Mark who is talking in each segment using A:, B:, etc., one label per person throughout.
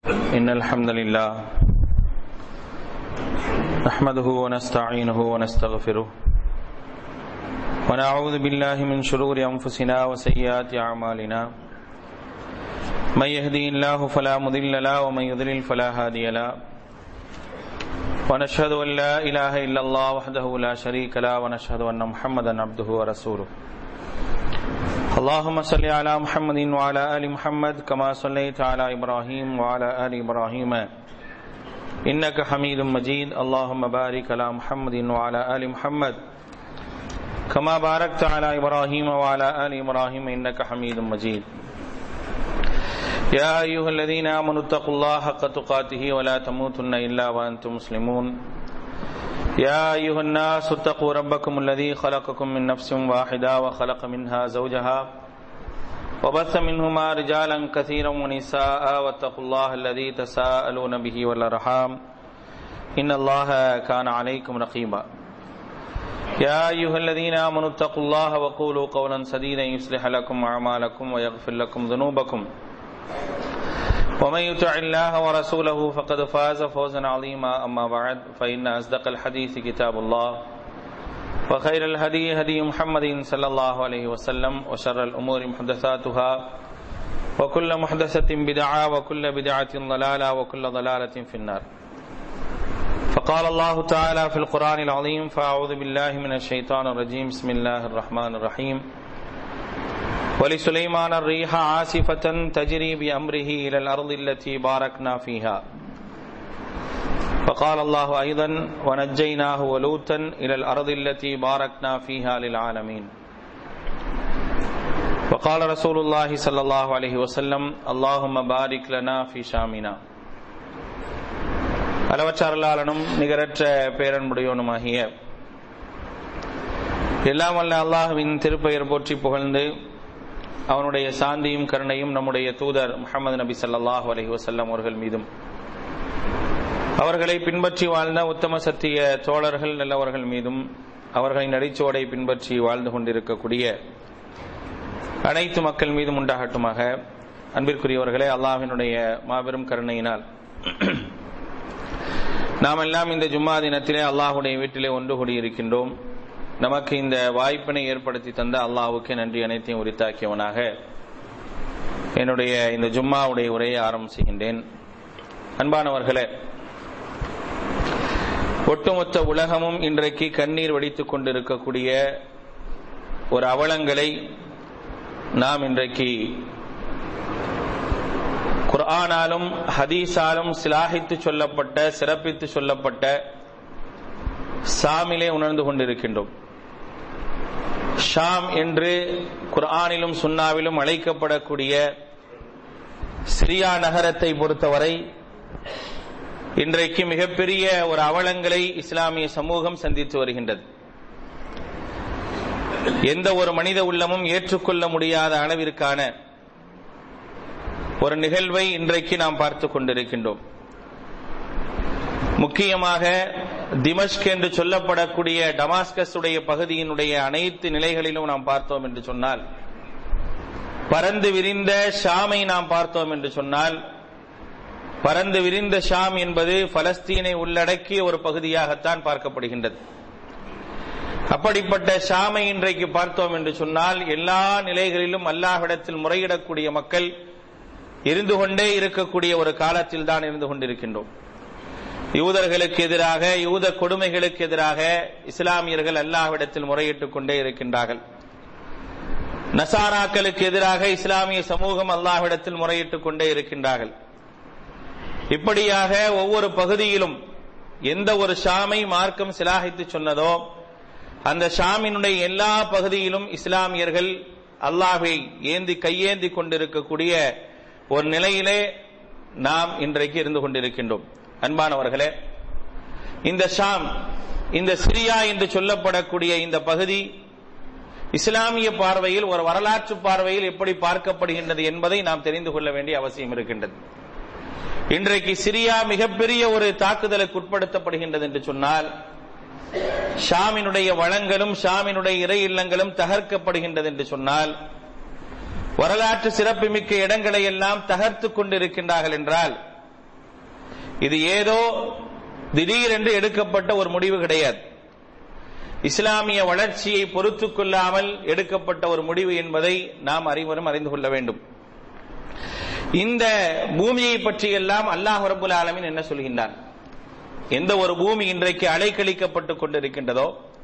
A: إن الحمد لله نحمده ونستعينه ونستغفره ونعوذ بالله من شرور أنفسنا وسيئات أعمالنا من يهدي الله فلا مضل له ومن يضلل فلا هادي له ونشهد أن لا إله إلا الله وحده لا شريك له ونشهد أن محمدا عبده ورسوله اللهم صل على محمد وعلى آل محمد كما صليت على إبراهيم وعلى آل إبراهيم إنك حميد مجيد اللهم بارك على محمد وعلى آل محمد كما باركت على إبراهيم وعلى آل إبراهيم إنك حميد مجيد يا أيها الذين آمنوا اتقوا الله حق تقاته ولا تموتن إلا وأنتم مسلمون يا أيها الناس اتقوا ربكم الذي خلقكم من نفس واحدة وخلق منها زوجها وبث منهما رجالا كثيرا ونساء واتقوا الله الذي تساءلون به والأرحام إن الله كان عليكم رقيبا يا أيها الذين آمنوا اتقوا الله وقولوا قولا سديدا يصلح لكم أعمالكم ويغفر لكم ذنوبكم ومن يطع الله ورسوله فقد فاز فوزا عظيما أما بعد فإن أصدق الحديث كتاب الله وخير الهدي هدي محمد صلى الله عليه وسلم وشر الأمور محدثاتها وكل محدثة بدعة وكل بدعة ضلالة وكل ضلالة في النار فقال الله تعالى في القرآن العظيم فأعوذ بالله من الشيطان الرجيم بسم الله الرحمن الرحيم ولسليمان الريح عاصفة تجري بأمره إلى الأرض التي باركنا فيها وقال الله أيضا ونجيناه ولوطا إلى الأرض التي باركنا فيها للعالمين وقال رسول الله صلى الله عليه وسلم اللهم بارك لنا في شامنا அளவற்ற அருளாளனும் நிகரற்ற பேரன்புடையவனுமாகிய எல்லாம் வல்ல அல்லாஹுவின் திருப்பெயர் போற்றி புகழ்ந்து அவனுடைய சாந்தியும் கருணையும் நம்முடைய தூதர் முகமது நபி சல்லாஹூ அலஹி வசல்லம் அவர்கள் மீதும் அவர்களை பின்பற்றி வாழ்ந்த உத்தம சத்திய தோழர்கள் நல்லவர்கள் மீதும் அவர்களின் நடிச்சோடை பின்பற்றி வாழ்ந்து கொண்டிருக்கக்கூடிய அனைத்து மக்கள் மீதும் உண்டாகட்டுமாக அன்பிற்குரியவர்களே அல்லாஹினுடைய மாபெரும் கருணையினால் நாம் எல்லாம் இந்த ஜும்மா தினத்திலே அல்லாஹுடைய வீட்டிலே ஒன்று கூடியிருக்கின்றோம் நமக்கு இந்த வாய்ப்பினை ஏற்படுத்தி தந்த அல்லாஹுக்கு நன்றி அனைத்தையும் உரித்தாக்கியவனாக என்னுடைய இந்த ஜும்மாவுடைய உரையை ஆரம்பம் செய்கின்றேன் அன்பானவர்களே ஒட்டுமொத்த உலகமும் இன்றைக்கு கண்ணீர் வடித்துக் கொண்டிருக்கக்கூடிய ஒரு அவலங்களை நாம் இன்றைக்கு குர்ஆனாலும் ஹதீஸாலும் சிலாகித்து சொல்லப்பட்ட சிறப்பித்து சொல்லப்பட்ட சாமிலே உணர்ந்து கொண்டிருக்கின்றோம் ஷாம் என்று குர்ஆனிலும் சுன்னாவிலும் அழைக்கப்படக்கூடிய சிரியா நகரத்தை பொறுத்தவரை இன்றைக்கு மிகப்பெரிய ஒரு அவலங்களை இஸ்லாமிய சமூகம் சந்தித்து வருகின்றது எந்த ஒரு மனித உள்ளமும் ஏற்றுக்கொள்ள முடியாத அளவிற்கான ஒரு நிகழ்வை இன்றைக்கு நாம் பார்த்து கொண்டிருக்கின்றோம் முக்கியமாக திமஷ்க் என்று சொல்லப்படக்கூடிய டமாஸ்கஸ் உடைய பகுதியினுடைய அனைத்து நிலைகளிலும் நாம் பார்த்தோம் என்று சொன்னால் பறந்து விரிந்த ஷாமை நாம் பார்த்தோம் என்று சொன்னால் பறந்து விரிந்த ஷாம் என்பது பலஸ்தீனை உள்ளடக்கிய ஒரு பகுதியாகத்தான் பார்க்கப்படுகின்றது அப்படிப்பட்ட ஷாமை இன்றைக்கு பார்த்தோம் என்று சொன்னால் எல்லா நிலைகளிலும் அல்லாஹிடத்தில் முறையிடக்கூடிய மக்கள் இருந்து கொண்டே இருக்கக்கூடிய ஒரு காலத்தில் தான் இருந்து கொண்டிருக்கின்றோம் யூதர்களுக்கு எதிராக யூத கொடுமைகளுக்கு எதிராக இஸ்லாமியர்கள் அல்லாஹ்விடத்தில் முறையிட்டுக் கொண்டே இருக்கின்றார்கள் நசாராக்களுக்கு எதிராக இஸ்லாமிய சமூகம் அல்லாஹ்விடத்தில் முறையிட்டுக் கொண்டே இருக்கின்றார்கள் இப்படியாக ஒவ்வொரு பகுதியிலும் எந்த ஒரு ஷாமை மார்க்கம் சிலாகித்து சொன்னதோ அந்த ஷாமினுடைய எல்லா பகுதியிலும் இஸ்லாமியர்கள் அல்லாஹை ஏந்தி கையேந்தி கொண்டிருக்கக்கூடிய ஒரு நிலையிலே நாம் இன்றைக்கு இருந்து கொண்டிருக்கின்றோம் அன்பானவர்களே இந்த ஷாம் இந்த சிரியா என்று சொல்லப்படக்கூடிய இந்த பகுதி இஸ்லாமிய பார்வையில் ஒரு வரலாற்று பார்வையில் எப்படி பார்க்கப்படுகின்றது என்பதை நாம் தெரிந்து கொள்ள வேண்டிய அவசியம் இருக்கின்றது இன்றைக்கு சிரியா மிகப்பெரிய ஒரு தாக்குதலுக்கு உட்படுத்தப்படுகின்றது என்று சொன்னால் ஷாமினுடைய வளங்களும் ஷாமினுடைய இறை இல்லங்களும் தகர்க்கப்படுகின்றது என்று சொன்னால் வரலாற்று சிறப்புமிக்க இடங்களை எல்லாம் தகர்த்து கொண்டிருக்கின்றார்கள் என்றால் இது ஏதோ திடீரென்று எடுக்கப்பட்ட ஒரு முடிவு கிடையாது இஸ்லாமிய வளர்ச்சியை பொறுத்துக் கொள்ளாமல் எடுக்கப்பட்ட ஒரு முடிவு என்பதை நாம் அறிவரும் அறிந்து கொள்ள வேண்டும் இந்த பூமியை பற்றியெல்லாம் அல்லாஹ் ரபுல் ஆலமின் என்ன சொல்கின்றான் எந்த ஒரு பூமி இன்றைக்கு அலைக்கழிக்கப்பட்டுக் கொண்டிருக்கின்றதோ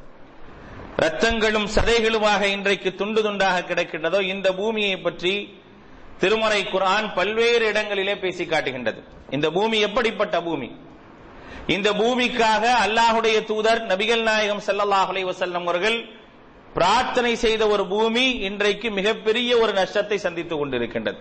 A: ரத்தங்களும் சதைகளுமாக இன்றைக்கு துண்டு துண்டாக கிடக்கின்றதோ இந்த பூமியை பற்றி திருமறை குரான் பல்வேறு இடங்களிலே பேசி காட்டுகின்றது இந்த பூமி எப்படிப்பட்ட பூமி இந்த பூமிக்காக அல்லாஹுடைய தூதர் நபிகள் நாயகம் ஸல்லல்லாஹு அலைஹி வஸல்லம் அவர்கள் பிரார்த்தனை செய்த ஒரு பூமி இன்றைக்கு மிகப்பெரிய ஒரு நஷ்டத்தை சந்தித்துக் கொண்டிருக்கின்றது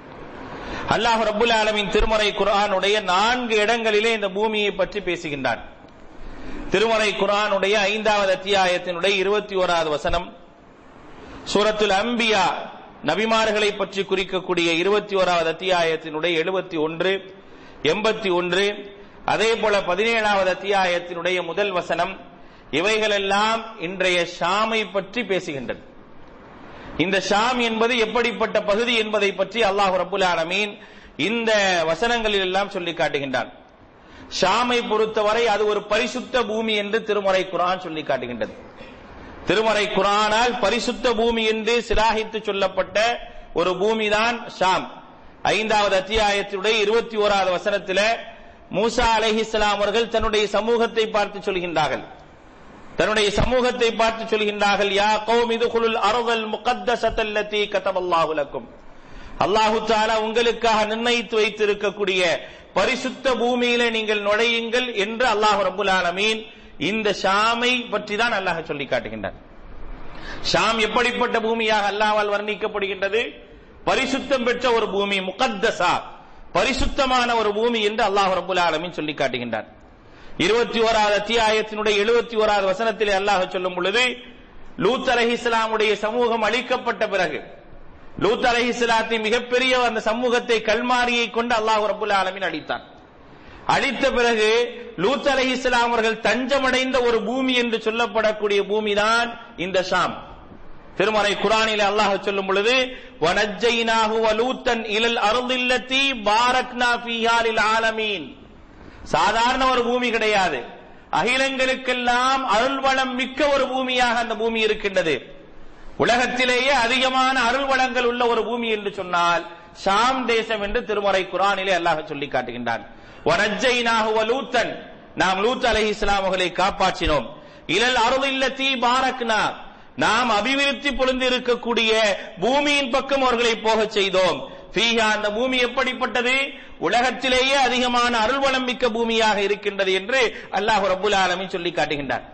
A: அல்லாஹ் ரப்புல் ஆலமின் திருமறை குர்ஆனுடைய நான்கு இடங்களிலே இந்த பூமியை பற்றி பேசுகின்றான் திருமறை குர்ஆனுடைய ஐந்தாவது அத்தியாயத்தினுடைய இருபத்தி ஓராவது வசனம் சூரத்துல் அம்பியா நபிமார்களை பற்றி குறிக்கக்கூடிய இருபத்தி ஓராவது அத்தியாயத்தினுடைய எழுபத்தி ஒன்று எண்பத்தி ஒன்று அதே போல பதினேழாவது அத்தியாயத்தினுடைய முதல் வசனம் இவைகளெல்லாம் இன்றைய ஷாமை பற்றி பேசுகின்றது இந்த ஷாம் என்பது எப்படிப்பட்ட பகுதி என்பதை பற்றி அல்லாஹ் ரபுல் ஆலமீன் இந்த வசனங்களில் எல்லாம் சொல்லி காட்டுகின்றான் ஷாமை பொறுத்தவரை அது ஒரு பரிசுத்த பூமி என்று திருமறை குரான் சொல்லி காட்டுகின்றது திருமறை குரானால் பரிசுத்த பூமி என்று சிலாகித்து சொல்லப்பட்ட ஒரு பூமிதான் ஷாம் ஐந்தாவது அத்தியாயத்தினுடைய இருபத்தி ஓராவது வசனத்தில் மூசா அலைஹிஸ்லாம் அவர்கள் தன்னுடைய சமூகத்தை பார்த்து சொல்கின்றார்கள் தன்னுடைய சமூகத்தை பார்த்து சொல்கின்றார்கள் யா கௌம் இதுகுலுல் அருதல் முகத்தசத்தல்லதி கதவல்லாஹு லக்கும் அல்லாஹு தாலா உங்களுக்காக நிர்ணயித்து வைத்திருக்கக்கூடிய பரிசுத்த பூமியில நீங்கள் நுழையுங்கள் என்று அல்லாஹ் ரபுல் ஆலமீன் இந்த ஷாமை பற்றி தான் அல்லாஹ் சொல்லி காட்டுகின்றார் ஷாம் எப்படிப்பட்ட பூமியாக அல்லாவால் வர்ணிக்கப்படுகின்றது பரிசுத்தம் பெற்ற ஒரு பூமி முகத்தசா பரிசுத்தமான ஒரு பூமி என்று அல்லாஹ் ரபுல் ஆலமீன் சொல்லி காட்டுகின்றார் இருபத்தி ஓராவது அத்தியாயத்தினுடைய எழுபத்தி ஓராவது வசனத்திலே அல்லாஹ் சொல்லும் பொழுது லூத் அலஹி இஸ்லாமுடைய சமூகம் அழிக்கப்பட்ட பிறகு லூத் அலஹி இஸ்லாத்தை மிகப்பெரிய அந்த சமூகத்தை கல்மாரியை கொண்டு அல்லாஹ் ரபுல் ஆலமின் அழித்தான் அழித்த பிறகு லூத் அலஹி இஸ்லாம் அவர்கள் தஞ்சமடைந்த ஒரு பூமி என்று சொல்லப்படக்கூடிய பூமி தான் இந்த ஷாம் திருமறை குரானில் அல்லாஹ் சொல்லும் பொழுது வனஜ்ஜைனாஹு வலூத்தன் இலல் அருந்தில்லத்தி பாரக்னா ஃபீஹாலில் ஆலமீன் சாதாரண ஒரு பூமி கிடையாது அகிலங்களுக்கெல்லாம் அருள்வளம் மிக்க ஒரு பூமியாக அந்த பூமி இருக்கின்றது உலகத்திலேயே அதிகமான அருள் வளங்கள் உள்ள ஒரு பூமி என்று சொன்னால் ஷாம் தேசம் என்று திருமறை குரானிலே அல்லாஹ் சொல்லி காட்டுகின்றான் லூத்தன் நாம் லூத் அலஹி இஸ்லாமுகளை காப்பாற்றினோம் இலல் அருள் இல்ல தீ பாரக்னா நாம் அபிவிருத்தி பொழுந்து இருக்கக்கூடிய பூமியின் பக்கம் அவர்களை போகச் செய்தோம் ஃபீஹா அந்த பூமி எப்படிப்பட்டது உலகத்திலேயே அதிகமான அருள்வளம் மிக்க பூமியாக இருக்கின்றது என்று அல்லாஹ் ரபுல் ஆலமின் சொல்லி காட்டுகின்றார்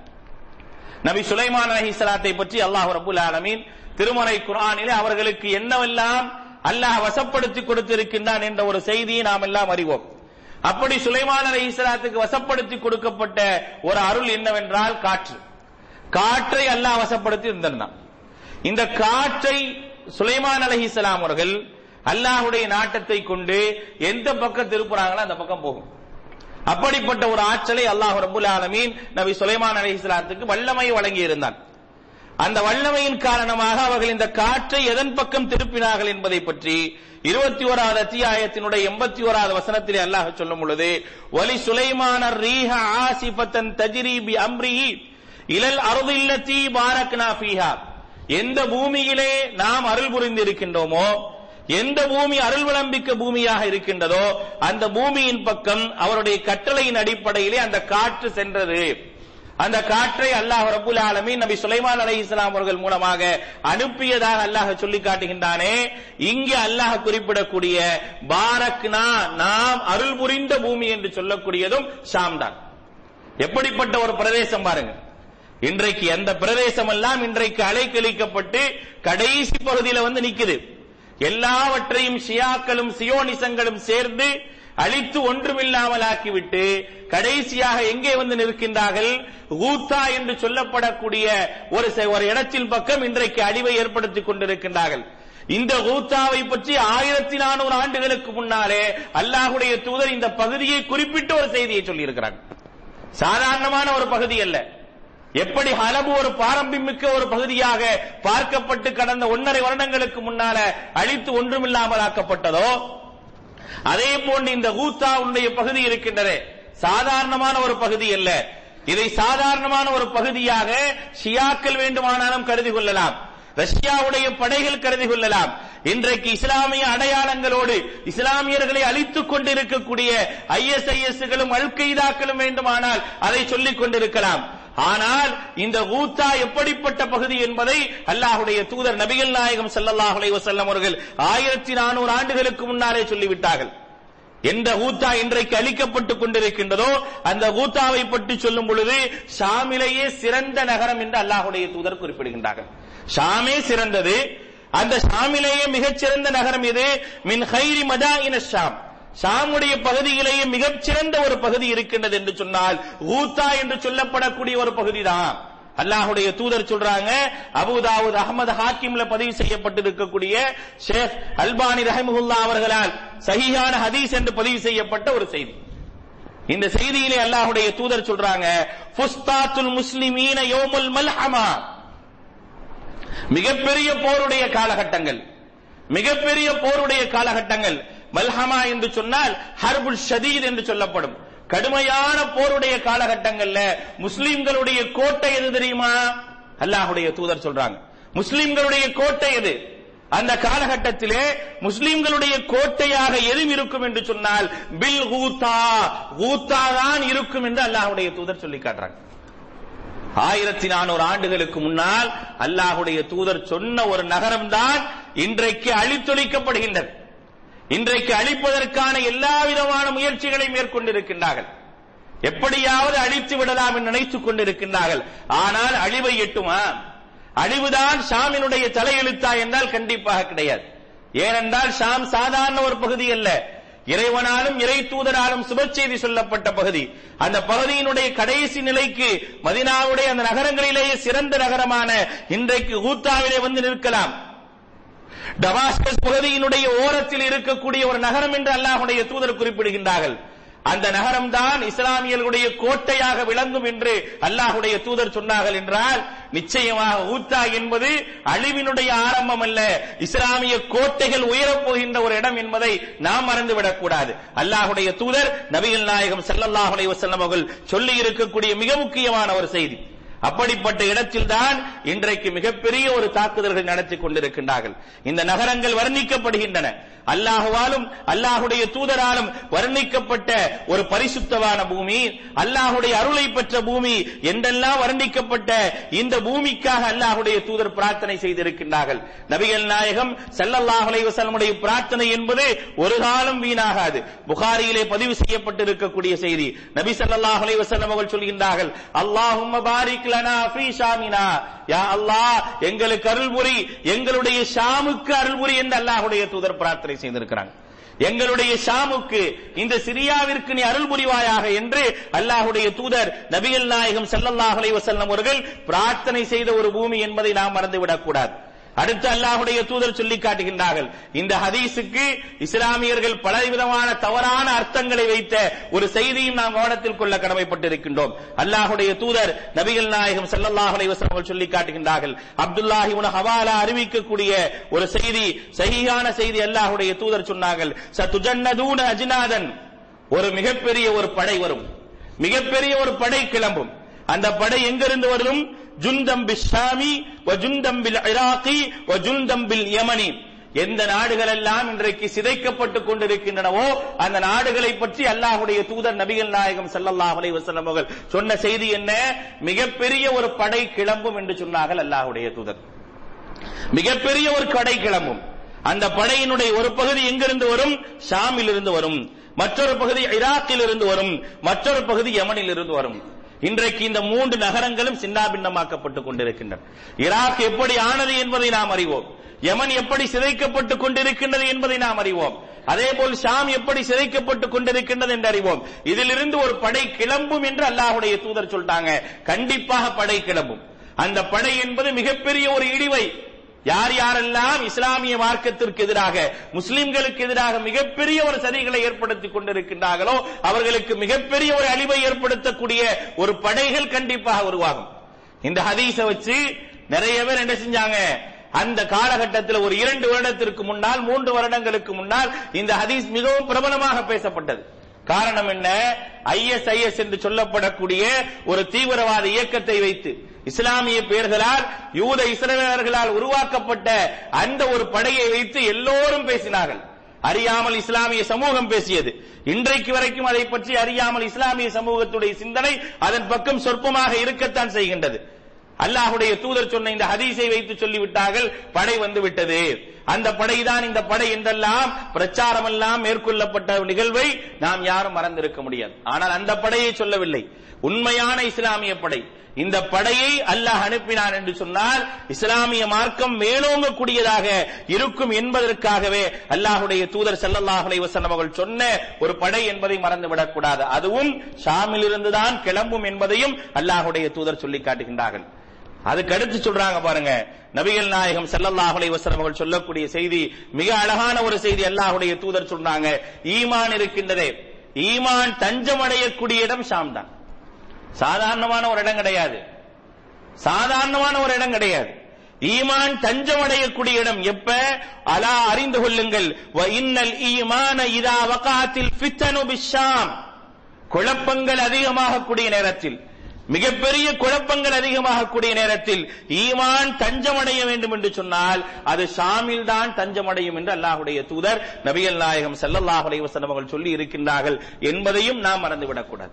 A: நபி சுலைமான் அலஹி சலாத்தை பற்றி அல்லாஹ் ரபுல் ஆலமீன் திருமறை குரானிலே அவர்களுக்கு என்னவெல்லாம் அல்லாஹ் வசப்படுத்தி கொடுத்திருக்கின்றான் என்ற ஒரு செய்தியை நாம் எல்லாம் அறிவோம் அப்படி சுலைமான் அலி இஸ்லாத்துக்கு வசப்படுத்தி கொடுக்கப்பட்ட ஒரு அருள் என்னவென்றால் காற்று காற்றை அல்லாஹ் வசப்படுத்தி இருந்திருந்தான் இந்த காற்றை சுலைமான் அலஹி இஸ்லாம் அவர்கள் அல்லாஹுடைய நாட்டத்தை கொண்டு எந்த பக்கம் திருப்புறாங்களோ அந்த பக்கம் போகும் அப்படிப்பட்ட ஒரு ஆற்றலை அல்லாஹ் ரபுல் ஆலமீன் நபி சுலைமான் அலி இஸ்லாத்துக்கு வல்லமை வழங்கி இருந்தான் அந்த வல்லமையின் காரணமாக அவர்கள் இந்த காற்றை எதன் பக்கம் திருப்பினார்கள் என்பதை பற்றி இருபத்தி ஓராவது அத்தியாயத்தினுடைய எண்பத்தி ஓராவது வசனத்திலே அல்லாஹ் சொல்லும் பொழுது வலி சுலைமான ரீஹ ஆசிபத்தன் தஜிரிபி அம்ரிஹி இலல் அருதில்லத்தி பாரக்னா ஃபீஹா எந்த பூமியிலே நாம் அருள் புரிந்து இருக்கின்றோமோ எந்த பூமி அருள் விளம்பிக்க பூமியாக இருக்கின்றதோ அந்த பூமியின் பக்கம் அவருடைய கட்டளையின் அடிப்படையிலே அந்த காற்று சென்றது அந்த காற்றை அல்லாஹ் ரபுல் ஆலமீன் நபி சுலைமான் அலை இஸ்லாம் அவர்கள் மூலமாக அனுப்பியதாக அல்லாஹ் சொல்லி காட்டுகின்றானே இங்கே அல்லாஹ் குறிப்பிடக்கூடிய பாரக்னா நாம் அருள் புரிந்த பூமி என்று சொல்லக்கூடியதும் ஷாம் தான் எப்படிப்பட்ட ஒரு பிரதேசம் பாருங்க இன்றைக்கு எந்த பிரதேசம் எல்லாம் இன்றைக்கு அலைக்கழிக்கப்பட்டு கடைசி பகுதியில வந்து நிக்குது எல்லாவற்றையும் ஷியாக்களும் சியோனிசங்களும் சேர்ந்து அழித்து ஒன்றுமில்லாமல் ஆக்கிவிட்டு கடைசியாக எங்கே வந்து நிற்கின்றார்கள் ஊத்தா என்று சொல்லப்படக்கூடிய ஒரு ஒரு இடத்தின் பக்கம் இன்றைக்கு அழிவை ஏற்படுத்திக் கொண்டிருக்கின்றார்கள் இந்த ஊத்தாவை பற்றி ஆயிரத்தி நானூறு ஆண்டுகளுக்கு முன்னாலே அல்லாஹுடைய தூதர் இந்த பகுதியை குறிப்பிட்டு ஒரு செய்தியை சொல்லியிருக்கிறார் சாதாரணமான ஒரு பகுதி அல்ல எப்படி ஹலபு ஒரு பாரம்பரியமிக்க ஒரு பகுதியாக பார்க்கப்பட்டு கடந்த ஒன்றரை வருடங்களுக்கு முன்னால அழித்து ஒன்றுமில்லாமல் ஆக்கப்பட்டதோ அதே போன்று இந்த ஊத்தாவுடைய பகுதி இருக்கின்றதே சாதாரணமான ஒரு பகுதி அல்ல இதை சாதாரணமான ஒரு பகுதியாக ஷியாக்கள் வேண்டுமானாலும் கருதி கொள்ளலாம் ரஷ்யாவுடைய படைகள் கருதி கொள்ளலாம் இன்றைக்கு இஸ்லாமிய அடையாளங்களோடு இஸ்லாமியர்களை அழித்துக் கொண்டிருக்கக்கூடிய ஐஎஸ்ஐஎஸ்களும் அல் கைதாக்களும் வேண்டுமானால் அதை சொல்லிக் கொண்டிருக்கலாம் ஆனால் இந்த ஊத்தா எப்படிப்பட்ட பகுதி என்பதை அல்லாஹுடைய தூதர் நபிகள் நாயகம் ஸல்லல்லாஹு அலைஹி வஸல்லம் அவர்கள் ஆயிரத்தி நானூறு ஆண்டுகளுக்கு முன்னாலே சொல்லிவிட்டார்கள் எந்த ஊத்தா இன்றைக்கு அளிக்கப்பட்டுக் கொண்டிருக்கின்றதோ அந்த ஊத்தாவை பற்றி சொல்லும் பொழுது ஷாமிலேயே சிறந்த நகரம் என்று அல்லாஹுடைய தூதர் குறிப்பிடுகின்றார்கள் ஷாமே சிறந்தது அந்த ஷாமிலேயே மிகச்சிறந்த நகரம் இது மின் ஹைரி மதாயின ஷாம் ஷாமுடைய பகுதியிலேயே மிகச்சிறந்த ஒரு பகுதி இருக்கின்றது என்று சொன்னால் ஊத்தா என்று சொல்லப்படக்கூடிய ஒரு பகுதி தான் அல்லாஹுடைய தூதர் சொல்றாங்க அபுதாவுத் அகமது ஹாக்கிம்ல பதிவு செய்யப்பட்டிருக்கக்கூடிய ஷேக் அல்பானி ரஹிமுல்லா அவர்களால் சஹீஹான ஹதீஸ் என்று பதிவு செய்யப்பட்ட ஒரு செய்தி இந்த செய்தியிலே அல்லாஹுடைய தூதர் சொல்றாங்க ஃபுஸ்தாத்துல் முஸ்லிமீன யோமுல் மல்ஹமா மிகப்பெரிய போருடைய காலகட்டங்கள் மிகப்பெரிய போருடைய காலகட்டங்கள் மல்ஹமா என்று சொன்னால் ஹர்புல் ஷதீத் என்று சொல்லப்படும் கடுமையான போருடைய காலகட்டங்கள்ல முஸ்லிம்களுடைய கோட்டை எது தெரியுமா அல்லாஹுடைய தூதர் சொல்றாங்க முஸ்லிம்களுடைய கோட்டை எது அந்த காலகட்டத்திலே முஸ்லிம்களுடைய கோட்டையாக எது இருக்கும் என்று சொன்னால் பில் ஹூத்தா ஹூத்தா தான் இருக்கும் என்று அல்லாஹுடைய தூதர் சொல்லி காட்டுறாங்க ஆயிரத்தி நானூறு ஆண்டுகளுக்கு முன்னால் அல்லாஹுடைய தூதர் சொன்ன ஒரு நகரம் தான் இன்றைக்கு அழித்தொழிக்கப்படுகின்றது இன்றைக்கு அழிப்பதற்கான எல்லா விதமான முயற்சிகளை மேற்கொண்டிருக்கின்றார்கள் எப்படியாவது அழித்து விடலாம் என்று நினைத்துக் கொண்டிருக்கின்றார்கள் ஆனால் அழிவை எட்டுமா அழிவுதான் ஷாமினுடைய தலையெழுத்தா என்றால் கண்டிப்பாக கிடையாது ஏனென்றால் ஷாம் சாதாரண ஒரு பகுதி அல்ல இறைவனாலும் இறை தூதராலும் சுப செய்தி சொல்லப்பட்ட பகுதி அந்த பகுதியினுடைய கடைசி நிலைக்கு மதினாவுடைய அந்த நகரங்களிலேயே சிறந்த நகரமான இன்றைக்கு ஊத்தாவிலே வந்து நிற்கலாம் டமாஸ்கஸ் பகுதியினுடைய ஓரத்தில் இருக்கக்கூடிய ஒரு நகரம் என்று அல்லாஹுடைய தூதர் குறிப்பிடுகின்றார்கள் அந்த நகரம் தான் இஸ்லாமியர்களுடைய கோட்டையாக விளங்கும் என்று அல்லாஹுடைய தூதர் சொன்னார்கள் என்றால் நிச்சயமாக ஊத்தா என்பது அழிவினுடைய ஆரம்பம் அல்ல இஸ்லாமிய கோட்டைகள் உயரப் போகின்ற ஒரு இடம் என்பதை நாம் மறந்துவிடக் கூடாது அல்லாஹுடைய தூதர் நபிகள் நாயகம் ஸல்லல்லாஹு அலைஹி வஸல்லம் அவர்கள் சொல்லி இருக்கக்கூடிய மிக முக்கியமான ஒரு செய்தி அப்படிப்பட்ட இடத்தில் தான் இன்றைக்கு மிகப்பெரிய ஒரு தாக்குதல்கள் நடத்தி கொண்டிருக்கின்றார்கள் இந்த நகரங்கள் வர்ணிக்கப்படுகின்றன அல்லாஹுவாலும் அல்லாஹுடைய தூதராலும் வர்ணிக்கப்பட்ட ஒரு பரிசுத்தமான பூமி அல்லாஹுடைய அருளை பெற்ற பூமி என்றெல்லாம் வர்ணிக்கப்பட்ட இந்த பூமிக்காக அல்லாஹுடைய தூதர் பிரார்த்தனை செய்திருக்கின்றார்கள் நபிகள் நாயகம் ஸல்லல்லாஹு அலைஹி வஸல்லமுடைய பிரார்த்தனை என்பது ஒரு காலம் வீணாகாது புகாரியிலே பதிவு செய்யப்பட்டிருக்கக்கூடிய செய்தி நபி ஸல்லல்லாஹு அலைஹி வஸல்லம் அவர்கள் சொல்கின்றார்கள் அல்லாஹும்ம பாரிக் லனா ஃபீ ஷாமினா யா அல்லாஹ் எங்களுக்கு அருள் புரி எங்களுடைய ஷாமுக்கு அருள் புரி என்று அல்லாஹ்வுடைய தூதர் பிரார்த்தனை செய்திருக்கிறாங்க எங்களுடைய ஷாமுக்கு இந்த சிரியாவிற்கு நீ அருள் புரிவாயாக என்று அல்லாஹுடைய தூதர் நபிகள் நாயகம் ஸல்லல்லாஹு அலைஹி வஸல்லம் அவர்கள் பிரார்த்தனை செய்த ஒரு பூமி என்பதை நாம் மறந்துவிடக் கூடாது அடுத்து அல்லாஹுடைய தூதர் சொல்லி காட்டுகின்றார்கள் இந்த ஹதீஸுக்கு இஸ்லாமியர்கள் பலவிதமான தவறான அர்த்தங்களை வைத்த ஒரு செய்தியும் நாம் கவனத்தில் கொள்ள கடமைப்பட்டிருக்கின்றோம் அல்லாஹுடைய தூதர் நபிகள் நாயகம் ஸல்லல்லாஹு அலைஹி வஸல்லம் அவர்கள் சொல்லி காட்டுகின்றார்கள் அப்துல்லாஹி இப்னு ஹவாலா அறிவிக்கக்கூடிய ஒரு செய்தி சஹீஹான செய்தி அல்லாஹுடைய தூதர் சொன்னார்கள் சதுஜன்னதூன அஜ்னாதன் ஒரு மிகப்பெரிய ஒரு படை வரும் மிகப்பெரிய ஒரு படை கிளம்பும் அந்த படை எங்கிருந்து வரும் ஜுந்தம் பில் ஷாமி வ ஜுந்தம் பில் இராக்கி வ ஜுந்தம் பில் யமனி எந்த நாடுகள் எல்லாம் இன்றைக்கு சிதைக்கப்பட்டுக் கொண்டிருக்கின்றனவோ அந்த நாடுகளை பற்றி அல்லாஹுடைய தூதர் நபிகள் நாயகம் ஸல்லல்லாஹு அலைஹி வஸல்லம் அவர்கள் சொன்ன செய்தி என்ன மிகப்பெரிய ஒரு படை கிளம்பும் என்று சொன்னார்கள் அல்லாஹுடைய தூதர் மிகப்பெரிய ஒரு படை கிளம்பும் அந்த படையினுடைய ஒரு பகுதி எங்கிருந்து வரும் ஷாமில் இருந்து வரும் மற்றொரு பகுதி ஈராக்கில் இருந்து வரும் மற்றொரு பகுதி யமனில் இருந்து வரும் இன்றைக்கு இந்த மூன்று நகரங்களும் சின்னாபின்னமாக்கப்பட்டுக் கொண்டிருக்கின்றன ஈராக் எப்படி ஆனது என்பதை நாம் அறிவோம் யமன் எப்படி சிதைக்கப்பட்டுக் கொண்டிருக்கின்றது என்பதை நாம் அறிவோம் அதே போல் ஷாம் எப்படி சிதைக்கப்பட்டுக் கொண்டிருக்கின்றது என்று அறிவோம் இதிலிருந்து ஒரு படை கிளம்பும் என்று அல்லாஹுடைய தூதர் சொல்லிட்டாங்க கண்டிப்பாக படை கிளம்பும் அந்த படை என்பது மிகப்பெரிய ஒரு இடிவை யார் யாரெல்லாம் இஸ்லாமிய மார்க்கத்திற்கு எதிராக முஸ்லிம்களுக்கு எதிராக மிகப்பெரிய ஒரு சதிகளை ஏற்படுத்திக் கொண்டிருக்கின்றார்களோ அவர்களுக்கு மிகப்பெரிய ஒரு அழிவை ஏற்படுத்தக்கூடிய ஒரு படைகள் கண்டிப்பாக உருவாகும் இந்த ஹதீஸை வச்சு நிறைய பேர் என்ன செஞ்சாங்க அந்த காலகட்டத்தில் ஒரு இரண்டு வருடத்திற்கு முன்னால் மூன்று வருடங்களுக்கு முன்னால் இந்த ஹதீஸ் மிகவும் பிரபலமாக பேசப்பட்டது காரணம் என்ன ஐஎஸ்ஐஎஸ் என்று சொல்லப்படக்கூடிய ஒரு தீவிரவாத இயக்கத்தை வைத்து இஸ்லாமிய பெயர்களால் யூத இஸ்ரவேலர்களால் உருவாக்கப்பட்ட அந்த ஒரு படையை வைத்து எல்லோரும் பேசினார்கள் அறியாமல் இஸ்லாமிய சமூகம் பேசியது இன்றைக்கு வரைக்கும் அதை பற்றி அறியாமல் இஸ்லாமிய சமூகத்துடைய சிந்தனை அதன் பக்கம் சொற்பமாக இருக்கத்தான் செய்கின்றது அல்லாஹுடைய தூதர் சொன்ன இந்த ஹதீஸை வைத்து சொல்லிவிட்டார்கள் படை வந்து விட்டது அந்த படைதான் இந்த படை என்றெல்லாம் பிரச்சாரம் எல்லாம் மேற்கொள்ளப்பட்ட நிகழ்வை நாம் யாரும் மறந்திருக்க முடியாது ஆனால் அந்த படையை சொல்லவில்லை உண்மையான இஸ்லாமிய படை இந்த படையை அல்லாஹ் அனுப்பினான் என்று சொன்னால் இஸ்லாமிய மார்க்கம் மேலோங்கக்கூடியதாக இருக்கும் என்பதற்காகவே அல்லாஹுடைய தூதர் ஸல்லல்லாஹு அலைஹி வஸல்லம் அவர்கள் சொன்ன ஒரு படை என்பதை மறந்துவிடக் கூடாது அதுவும் ஷாமில் இருந்துதான் கிளம்பும் என்பதையும் அல்லாஹுடைய தூதர் சொல்லி காட்டுகின்றார்கள் அதுக்கு அடுத்து சொல்றாங்க பாருங்க நபிகள் நாயகம் ஸல்லல்லாஹு அலைஹி வஸல்லம் அவர்கள் சொல்லக்கூடிய செய்தி மிக அழகான ஒரு செய்தி அல்லாஹ்வுடைய தூதர் சொன்னாங்க ஈமான் இருக்கின்றதே ஈமான் தஞ்சம் அடையக்கூடிய இடம் ஷாம் தான் சாதாரணமான ஒரு இடம் கிடையாது சாதாரணமான ஒரு இடம் கிடையாது ஈமான் தஞ்சம் அடையக்கூடிய இடம் எப்ப அலா அறிந்து கொள்ளுங்கள் வ இன்னல் ஈமான இதா வகாத்தில் ஃபித்தனு பிஷாம் குழப்பங்கள் அதிகமாகக்கூடிய நேரத்தில் மிகப்பெரிய குழப்பங்கள் அதிகமாகக்கூடிய நேரத்தில் ஈமான் தஞ்சமடைய வேண்டும் என்று சொன்னால் அது ஷாமில் தான் தஞ்சமடையும் என்று அல்லாஹுடைய தூதர் நபிகள் நாயகம் ஸல்லல்லாஹு அலைஹி வஸல்லம் அவர்கள் சொல்லி இருக்கின்றார்கள் என்பதையும் நாம் மறந்துவிடக் கூடாது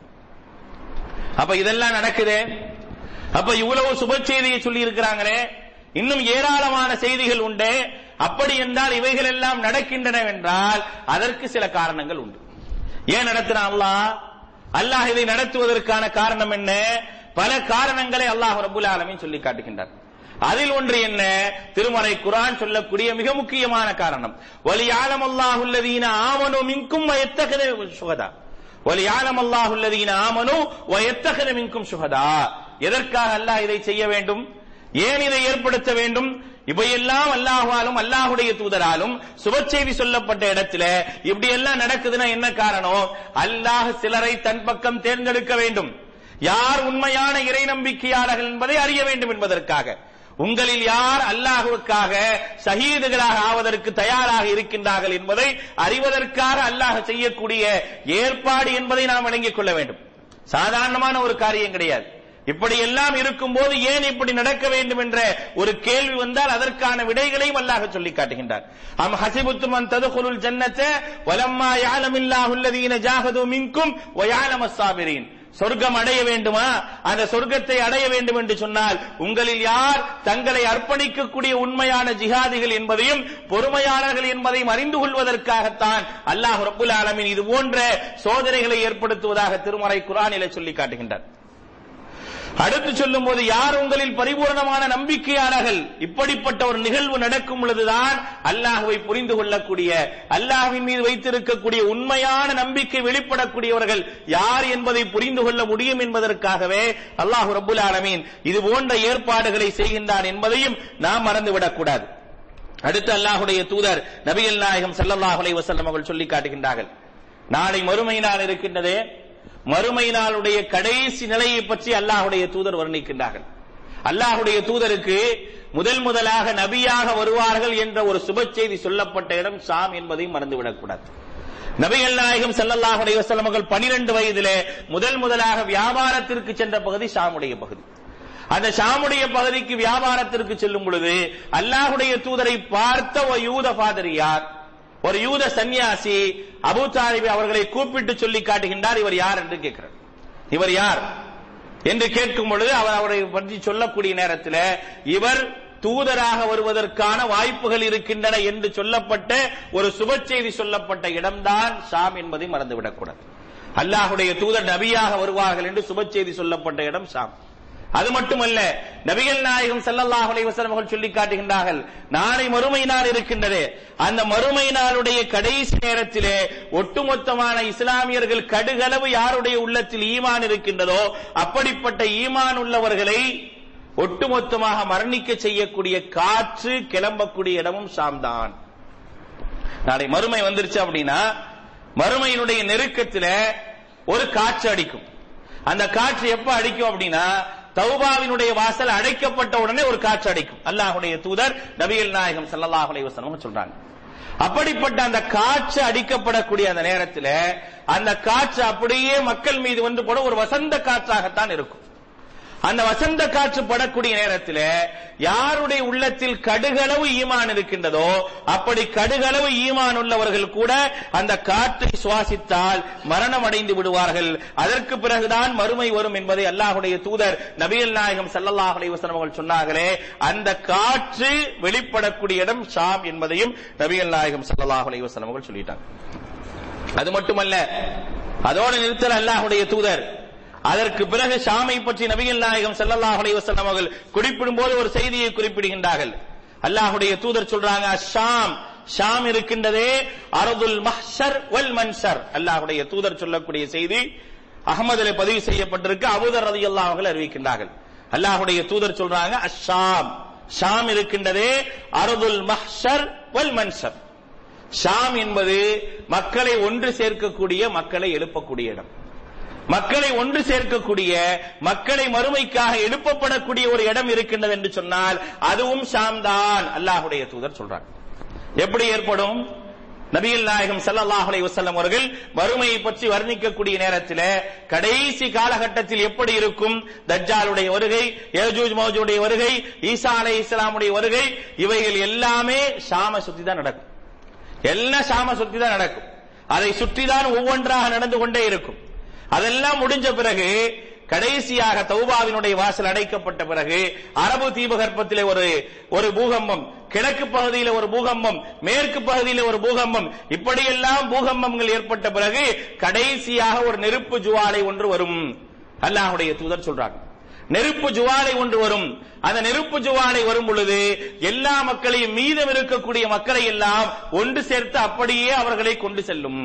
A: அப்ப இதெல்லாம் நடக்குதே அப்ப இவ்வளவு சுப செய்தியை சொல்லி இருக்கிறாங்களே இன்னும் ஏராளமான செய்திகள் உண்டு அப்படி என்றால் இவைகள் எல்லாம் நடக்கின்றன என்றால் அதற்கு சில காரணங்கள் உண்டு ஏன் நடத்தினான் அல்லாஹ் அல்லாஹ் இதை நடத்துவதற்கான காரணம் என்ன பல காரணங்களை அல்லாஹ் ரபுல் ஆலமீன் சொல்லி காட்டுகின்றார் அதில் ஒன்று என்ன திருமறை குரான் சொல்லக்கூடிய மிக முக்கியமான காரணம் வலியாலம் அல்லாஹுல்லதீன ஆமனு மின்கும் எத்தகத சுகதா வலியாலம் அல்லாஹுல்லதீன ஆமனு எத்தகத மின்கும் சுகதா எதற்காக அல்லாஹ் இதை செய்ய வேண்டும் ஏன் இதை ஏற்படுத்த வேண்டும் இவையெல்லாம் அல்லாஹாலும் அல்லாஹுடைய தூதராலும் சுப செய்தி சொல்லப்பட்ட இடத்துல இப்படி எல்லாம் நடக்குதுன்னா என்ன காரணம் அல்லாஹ் சிலரை தன் பக்கம் தேர்ந்தெடுக்க வேண்டும் யார் உண்மையான இறை நம்பிக்கையாளர்கள் என்பதை அறிய வேண்டும் என்பதற்காக உங்களில் யார் அல்லாஹுவுக்காக ஷஹீதுகளாக ஆவதற்கு தயாராக இருக்கின்றார்கள் என்பதை அறிவதற்காக அல்லாஹ் செய்யக்கூடிய ஏற்பாடு என்பதை நாம் விளங்கிக் கொள்ள வேண்டும் சாதாரணமான ஒரு காரியம் கிடையாது இப்படி எல்லாம் இருக்கும் போது ஏன் இப்படி நடக்க வேண்டும் என்ற ஒரு கேள்வி வந்தால் அதற்கான விடைகளையும் அல்லாஹ் சொல்லி காட்டுகின்றார் அம் ஹசிபுத்தும் அன் ததுகுலுல் ஜன்னத்தை வலம்மா யாலமில்லாஹு அல்லதீன ஜாஹது மின்கும் வ யாலம ஸாபிரீன் சொர்க்கம் அடைய வேண்டுமா அந்த சொர்க்கத்தை அடைய வேண்டும் என்று சொன்னால் உங்களில் யார் தங்களை அர்ப்பணிக்கக்கூடிய உண்மையான ஜிஹாதிகள் என்பதையும் பொறுமையாளர்கள் என்பதையும் அறிந்து கொள்வதற்காகத்தான் அல்லாஹ் ரப்புல் ஆலமீன் இது போன்ற சோதனைகளை ஏற்படுத்துவதாக திருமறை குரானிலே சொல்லி காட்டுகின்றார் அடுத்து சொல்லும் போது யார் உங்களில் பரிபூர்ணமான நம்பிக்கையாளர்கள் இப்படிப்பட்ட ஒரு நிகழ்வு நடக்கும் பொழுதுதான் அல்லாஹுவை புரிந்து கொள்ளக்கூடிய அல்லாஹ்வின் மீது வைத்திருக்கக்கூடிய உண்மையான நம்பிக்கை வெளிப்படக்கூடியவர்கள் யார் என்பதை புரிந்து கொள்ள முடியும் என்பதற்காகவே அல்லாஹு ரபுல் ஆலமீன் இது போன்ற ஏற்பாடுகளை செய்கின்றான் என்பதையும் நாம் மறந்துவிடக் கூடாது அடுத்து அல்லாஹுடைய தூதர் நபிகள் நாயகம் ஸல்லல்லாஹு அலைஹி வஸல்லம் அவர்கள் சொல்லி காட்டுகின்றார்கள் நாளை மறுமை நாள் இருக்கின்றதே மறுமை நாளுடைய கடைசி நிலையை பற்றி அல்லாஹுடைய தூதர் வர்ணிக்கின்றார்கள் அல்லாஹுடைய தூதருக்கு முதல் முதலாக நபியாக வருவார்கள் என்ற ஒரு சுப செய்தி சொல்லப்பட்ட இடம் ஷாம் என்பதையும் மறந்துவிடக் கூடாது நபிகள் நாயகம் ஸல்லல்லாஹு அலைஹி வஸல்லம் அவர்கள் 12 வயதிலே முதல் முதலாக வியாபாரத்திற்கு சென்ற பகுதி ஷாமுடைய பகுதி அந்த ஷாமுடைய பகுதிக்கு வியாபாரத்திற்கு செல்லும் பொழுது அல்லாஹுடைய தூதரை பார்த்த ஒரு யூத பாதிரியார் ஒரு யூத சன்னியாசி அபு தாலிப் அவர்களை கூப்பிட்டு சொல்லி காட்டுகின்றார் இவர் யார் என்று கேட்கிறார் இவர் யார் என்று கேட்கும் பொழுது அவர் அவரை பற்றி சொல்லக்கூடிய நேரத்தில் இவர் தூதராக வருவதற்கான வாய்ப்புகள் இருக்கின்றன என்று சொல்லப்பட்ட ஒரு சுப செய்தி சொல்லப்பட்ட இடம்தான் ஷாம் என்பதை மறந்துவிடக்கூடாது அல்லாஹுடைய தூதர் நபியாக வருவார்கள் என்று சுப செய்தி சொல்லப்பட்ட இடம் ஷாம் அது மட்டுமல்ல நபிகள் நாயகம் ஸல்லல்லாஹு அலைஹி வஸல்லம் அவர்கள் சொல்லி காட்டுகின்றார்கள் நாளை மறுமை நாள் இருக்கின்றது அந்த மறுமை நாளுடைய கடைசி நேரத்திலே ஒட்டுமொத்தமான இஸ்லாமியர்கள் கடுகளவு யாருடைய உள்ளத்தில் ஈமான் இருக்கின்றதோ அப்படிப்பட்ட ஈமான் உள்ளவர்களை ஒட்டுமொத்தமாக மரணிக்க செய்யக்கூடிய காற்று கிளம்பக்கூடிய இடமும் ஷாம்தான் நாளை மறுமை வந்துருச்சு அப்படின்னா மறுமையினுடைய நெருக்கத்தில் ஒரு காற்று அடிக்கும் அந்த காற்று எப்ப அடிக்கும் அப்படின்னா தௌபாவினுடைய வாசல் அடைக்கப்பட்ட உடனே ஒரு காற்று அடிக்கும் அல்லாஹுடைய தூதர் நபிகள் நாயகம் ஸல்லல்லாஹு அலைஹி வஸல்லம் சொல்றாங்க அப்படிப்பட்ட அந்த காற்று அடிக்கப்படக்கூடிய அந்த நேரத்தில் அந்த காற்று அப்படியே மக்கள் மீது வந்து போட ஒரு வசந்த காற்றாகத்தான் இருக்கும் அந்த வசந்த காற்று படக்கூடிய நேரத்தில் யாருடைய உள்ளத்தில் கடுகளவு ஈமான் இருக்கின்றதோ அப்படி கடுகளவு ஈமான் உள்ளவர்கள் கூட அந்த காற்றை சுவாசித்தால் மரணம் அடைந்து விடுவார்கள் அதற்கு பிறகுதான் மறுமை வரும் என்பதை அல்லாஹுடைய தூதர் நபிகள் நாயகம் ஸல்லல்லாஹு அலைஹி வஸல்லம் அவர்கள் சொன்னார்களே அந்த காற்று வெளிப்படக்கூடிய இடம் ஷாம் என்பதையும் நபிகள் நாயகம் ஸல்லல்லாஹு அலைஹி வஸல்லம் அவர்கள் சொல்லிட்டாங்க அது மட்டுமல்ல அதோடு நிறுத்தல் அல்லாஹுடைய தூதர் அதற்கு பிறகு ஷாமை பற்றி நபிகள் நாயகம் ஸல்லல்லாஹு அலைஹி வஸல்லம் அவர்கள் குறிப்பிடும் போது ஒரு செய்தியை குறிப்பிடுகின்றார்கள் அல்லாஹுடைய தூதர் சொல்றாங்க ஷாம் ஷாம் இருக்கின்றதே அரதுல் மஹ்ஷர் வல் மன்ஷர் அல்லாஹுடைய தூதர் சொல்லக்கூடிய செய்தி அகமதுல பதிவு செய்யப்பட்டிருக்கு அபூதர் ரலியல்லாஹு அவர்கள் அறிவிக்கின்றார்கள் அல்லாஹுடைய தூதர் சொல்றாங்க அஷாம் ஷாம் இருக்கின்றதே அரதுல் மஹ்ஷர் வல் மன்ஷர் ஷாம் என்பது மக்களை ஒன்று சேர்க்கக்கூடிய மக்களை எழுப்பக்கூடிய இடம் மக்களை ஒன்று சேர்க்கக்கூடிய மக்களை மறுமைக்காக எழுப்பப்படக்கூடிய ஒரு இடம் இருக்கின்றது என்று சொன்னால் அதுவும் ஷாம் தான் அல்லாஹுடைய தூதர் சொல்றாங்க எப்படி ஏற்படும் நபிகள் நாயகம் ஸல்லல்லாஹு அலைஹி வஸல்லம் அவர்கள் வறுமையை பற்றி வர்ணிக்கக்கூடிய நேரத்தில் கடைசி காலகட்டத்தில் எப்படி இருக்கும் தஜ்ஜாலுடைய வருகை யஜூஜ் மௌஜூடைய வருகை ஈசா அலை இஸ்லாமுடைய வருகை இவைகள் எல்லாமே ஷாம சுத்தி தான் நடக்கும் எல்லாம் ஷாம சுத்தி தான் நடக்கும் அதை சுற்றி தான் ஒவ்வொன்றாக நடந்து கொண்டே இருக்கும் அதெல்லாம் முடிஞ்ச பிறகு கடைசியாக தௌபாவினுடைய வாசல் அடைக்கப்பட்ட பிறகு அரபு தீபகற்பத்திலே ஒரு ஒரு பூகம்பம் கிழக்கு பகுதியில ஒரு பூகம்பம் மேற்கு பகுதியில ஒரு பூகம்பம் இப்படியெல்லாம் பூகம்பங்கள் ஏற்பட்ட பிறகு கடைசியாக ஒரு நெருப்பு ஜுவாலை ஒன்று வரும் அல்லாஹுடைய தூதர் சொல்றாங்க நெருப்பு ஜுவாலை ஒன்று வரும் அந்த நெருப்பு ஜுவாலை வரும் பொழுது எல்லா மக்களையும் மீதம் இருக்கக்கூடிய மக்களை எல்லாம் ஒன்று சேர்த்து அப்படியே அவர்களை கொண்டு செல்லும்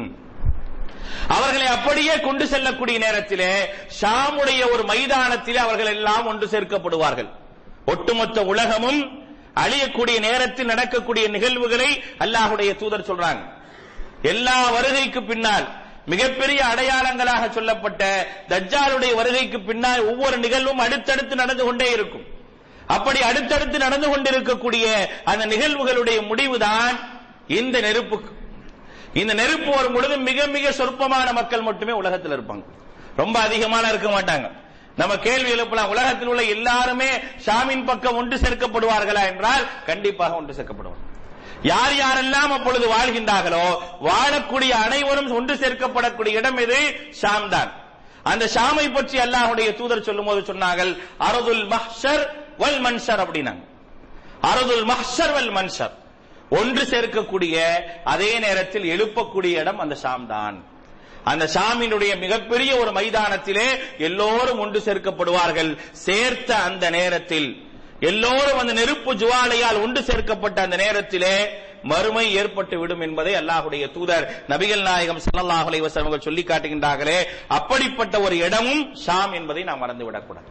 A: அவர்களை அப்படியே கொண்டு செல்லக்கூடிய நேரத்திலே ஷாமுடைய ஒரு மைதானத்திலே அவர்கள் எல்லாம் ஒன்று சேர்க்கப்படுவார்கள் ஒட்டுமொத்த உலகமும் அழியக்கூடிய நேரத்தில் நடக்கக்கூடிய நிகழ்வுகளை அல்லாஹுடைய தூதர் சொல்றாங்க எல்லா வருகைக்கு பின்னால் மிகப்பெரிய அடையாளங்களாக சொல்லப்பட்ட தஜ்ஜாலுடைய வருகைக்கு பின்னால் ஒவ்வொரு நிகழ்வும் அடுத்தடுத்து நடந்து கொண்டே இருக்கும் அப்படி அடுத்தடுத்து நடந்து கொண்டிருக்கக்கூடிய அந்த நிகழ்வுகளுடைய முடிவுதான் இந்த நெருப்பு இந்த நெருப்பு வரும் பொழுது மிக மிக சொற்பமான மக்கள் மட்டுமே உலகத்தில் இருப்பாங்க ரொம்ப அதிகமான இருக்க மாட்டாங்க நம்ம கேள்வி எழுப்பலாம் உலகத்தில் உள்ள எல்லாருமே ஷாமின் பக்கம் ஒன்று சேர்க்கப்படுவார்களா என்றால் கண்டிப்பாக ஒன்று சேர்க்கப்படுவார் யார் யாரெல்லாம் அப்பொழுது வாழ்கின்றார்களோ வாழக்கூடிய அனைவரும் ஒன்று சேர்க்கப்படக்கூடிய இடம் எது ஷாம் தான் அந்த ஷாமை பற்றி அல்லாஹுடைய தூதர் சொல்லும் போது சொன்னார்கள் அரதுல் மஹ்ஷர் வல் மன்ஷர் அப்படின்னாங்க அரதுல் மஹ்ஷர் வல் மன்ஷர் ஒன்று சேர்க்கக்கூடிய அதே நேரத்தில் எழுப்பக்கூடிய இடம் அந்த ஷாம் தான் அந்த ஷாமினுடைய மிகப்பெரிய ஒரு மைதானத்திலே எல்லோரும் ஒன்று சேர்க்கப்படுவார்கள் சேர்த்த அந்த நேரத்தில் எல்லோரும் அந்த நெருப்பு ஜுவாலையால் ஒன்று சேர்க்கப்பட்ட அந்த நேரத்திலே மறுமை ஏற்பட்டு விடும் என்பதை அல்லாஹுடைய தூதர் நபிகள் நாயகம் ஸல்லல்லாஹு அலைஹி வஸல்லம் அவர்கள் சொல்லி காட்டுகின்றார்களே அப்படிப்பட்ட ஒரு இடமும் ஷாம் என்பதை நாம் மறந்து விடக்கூடாது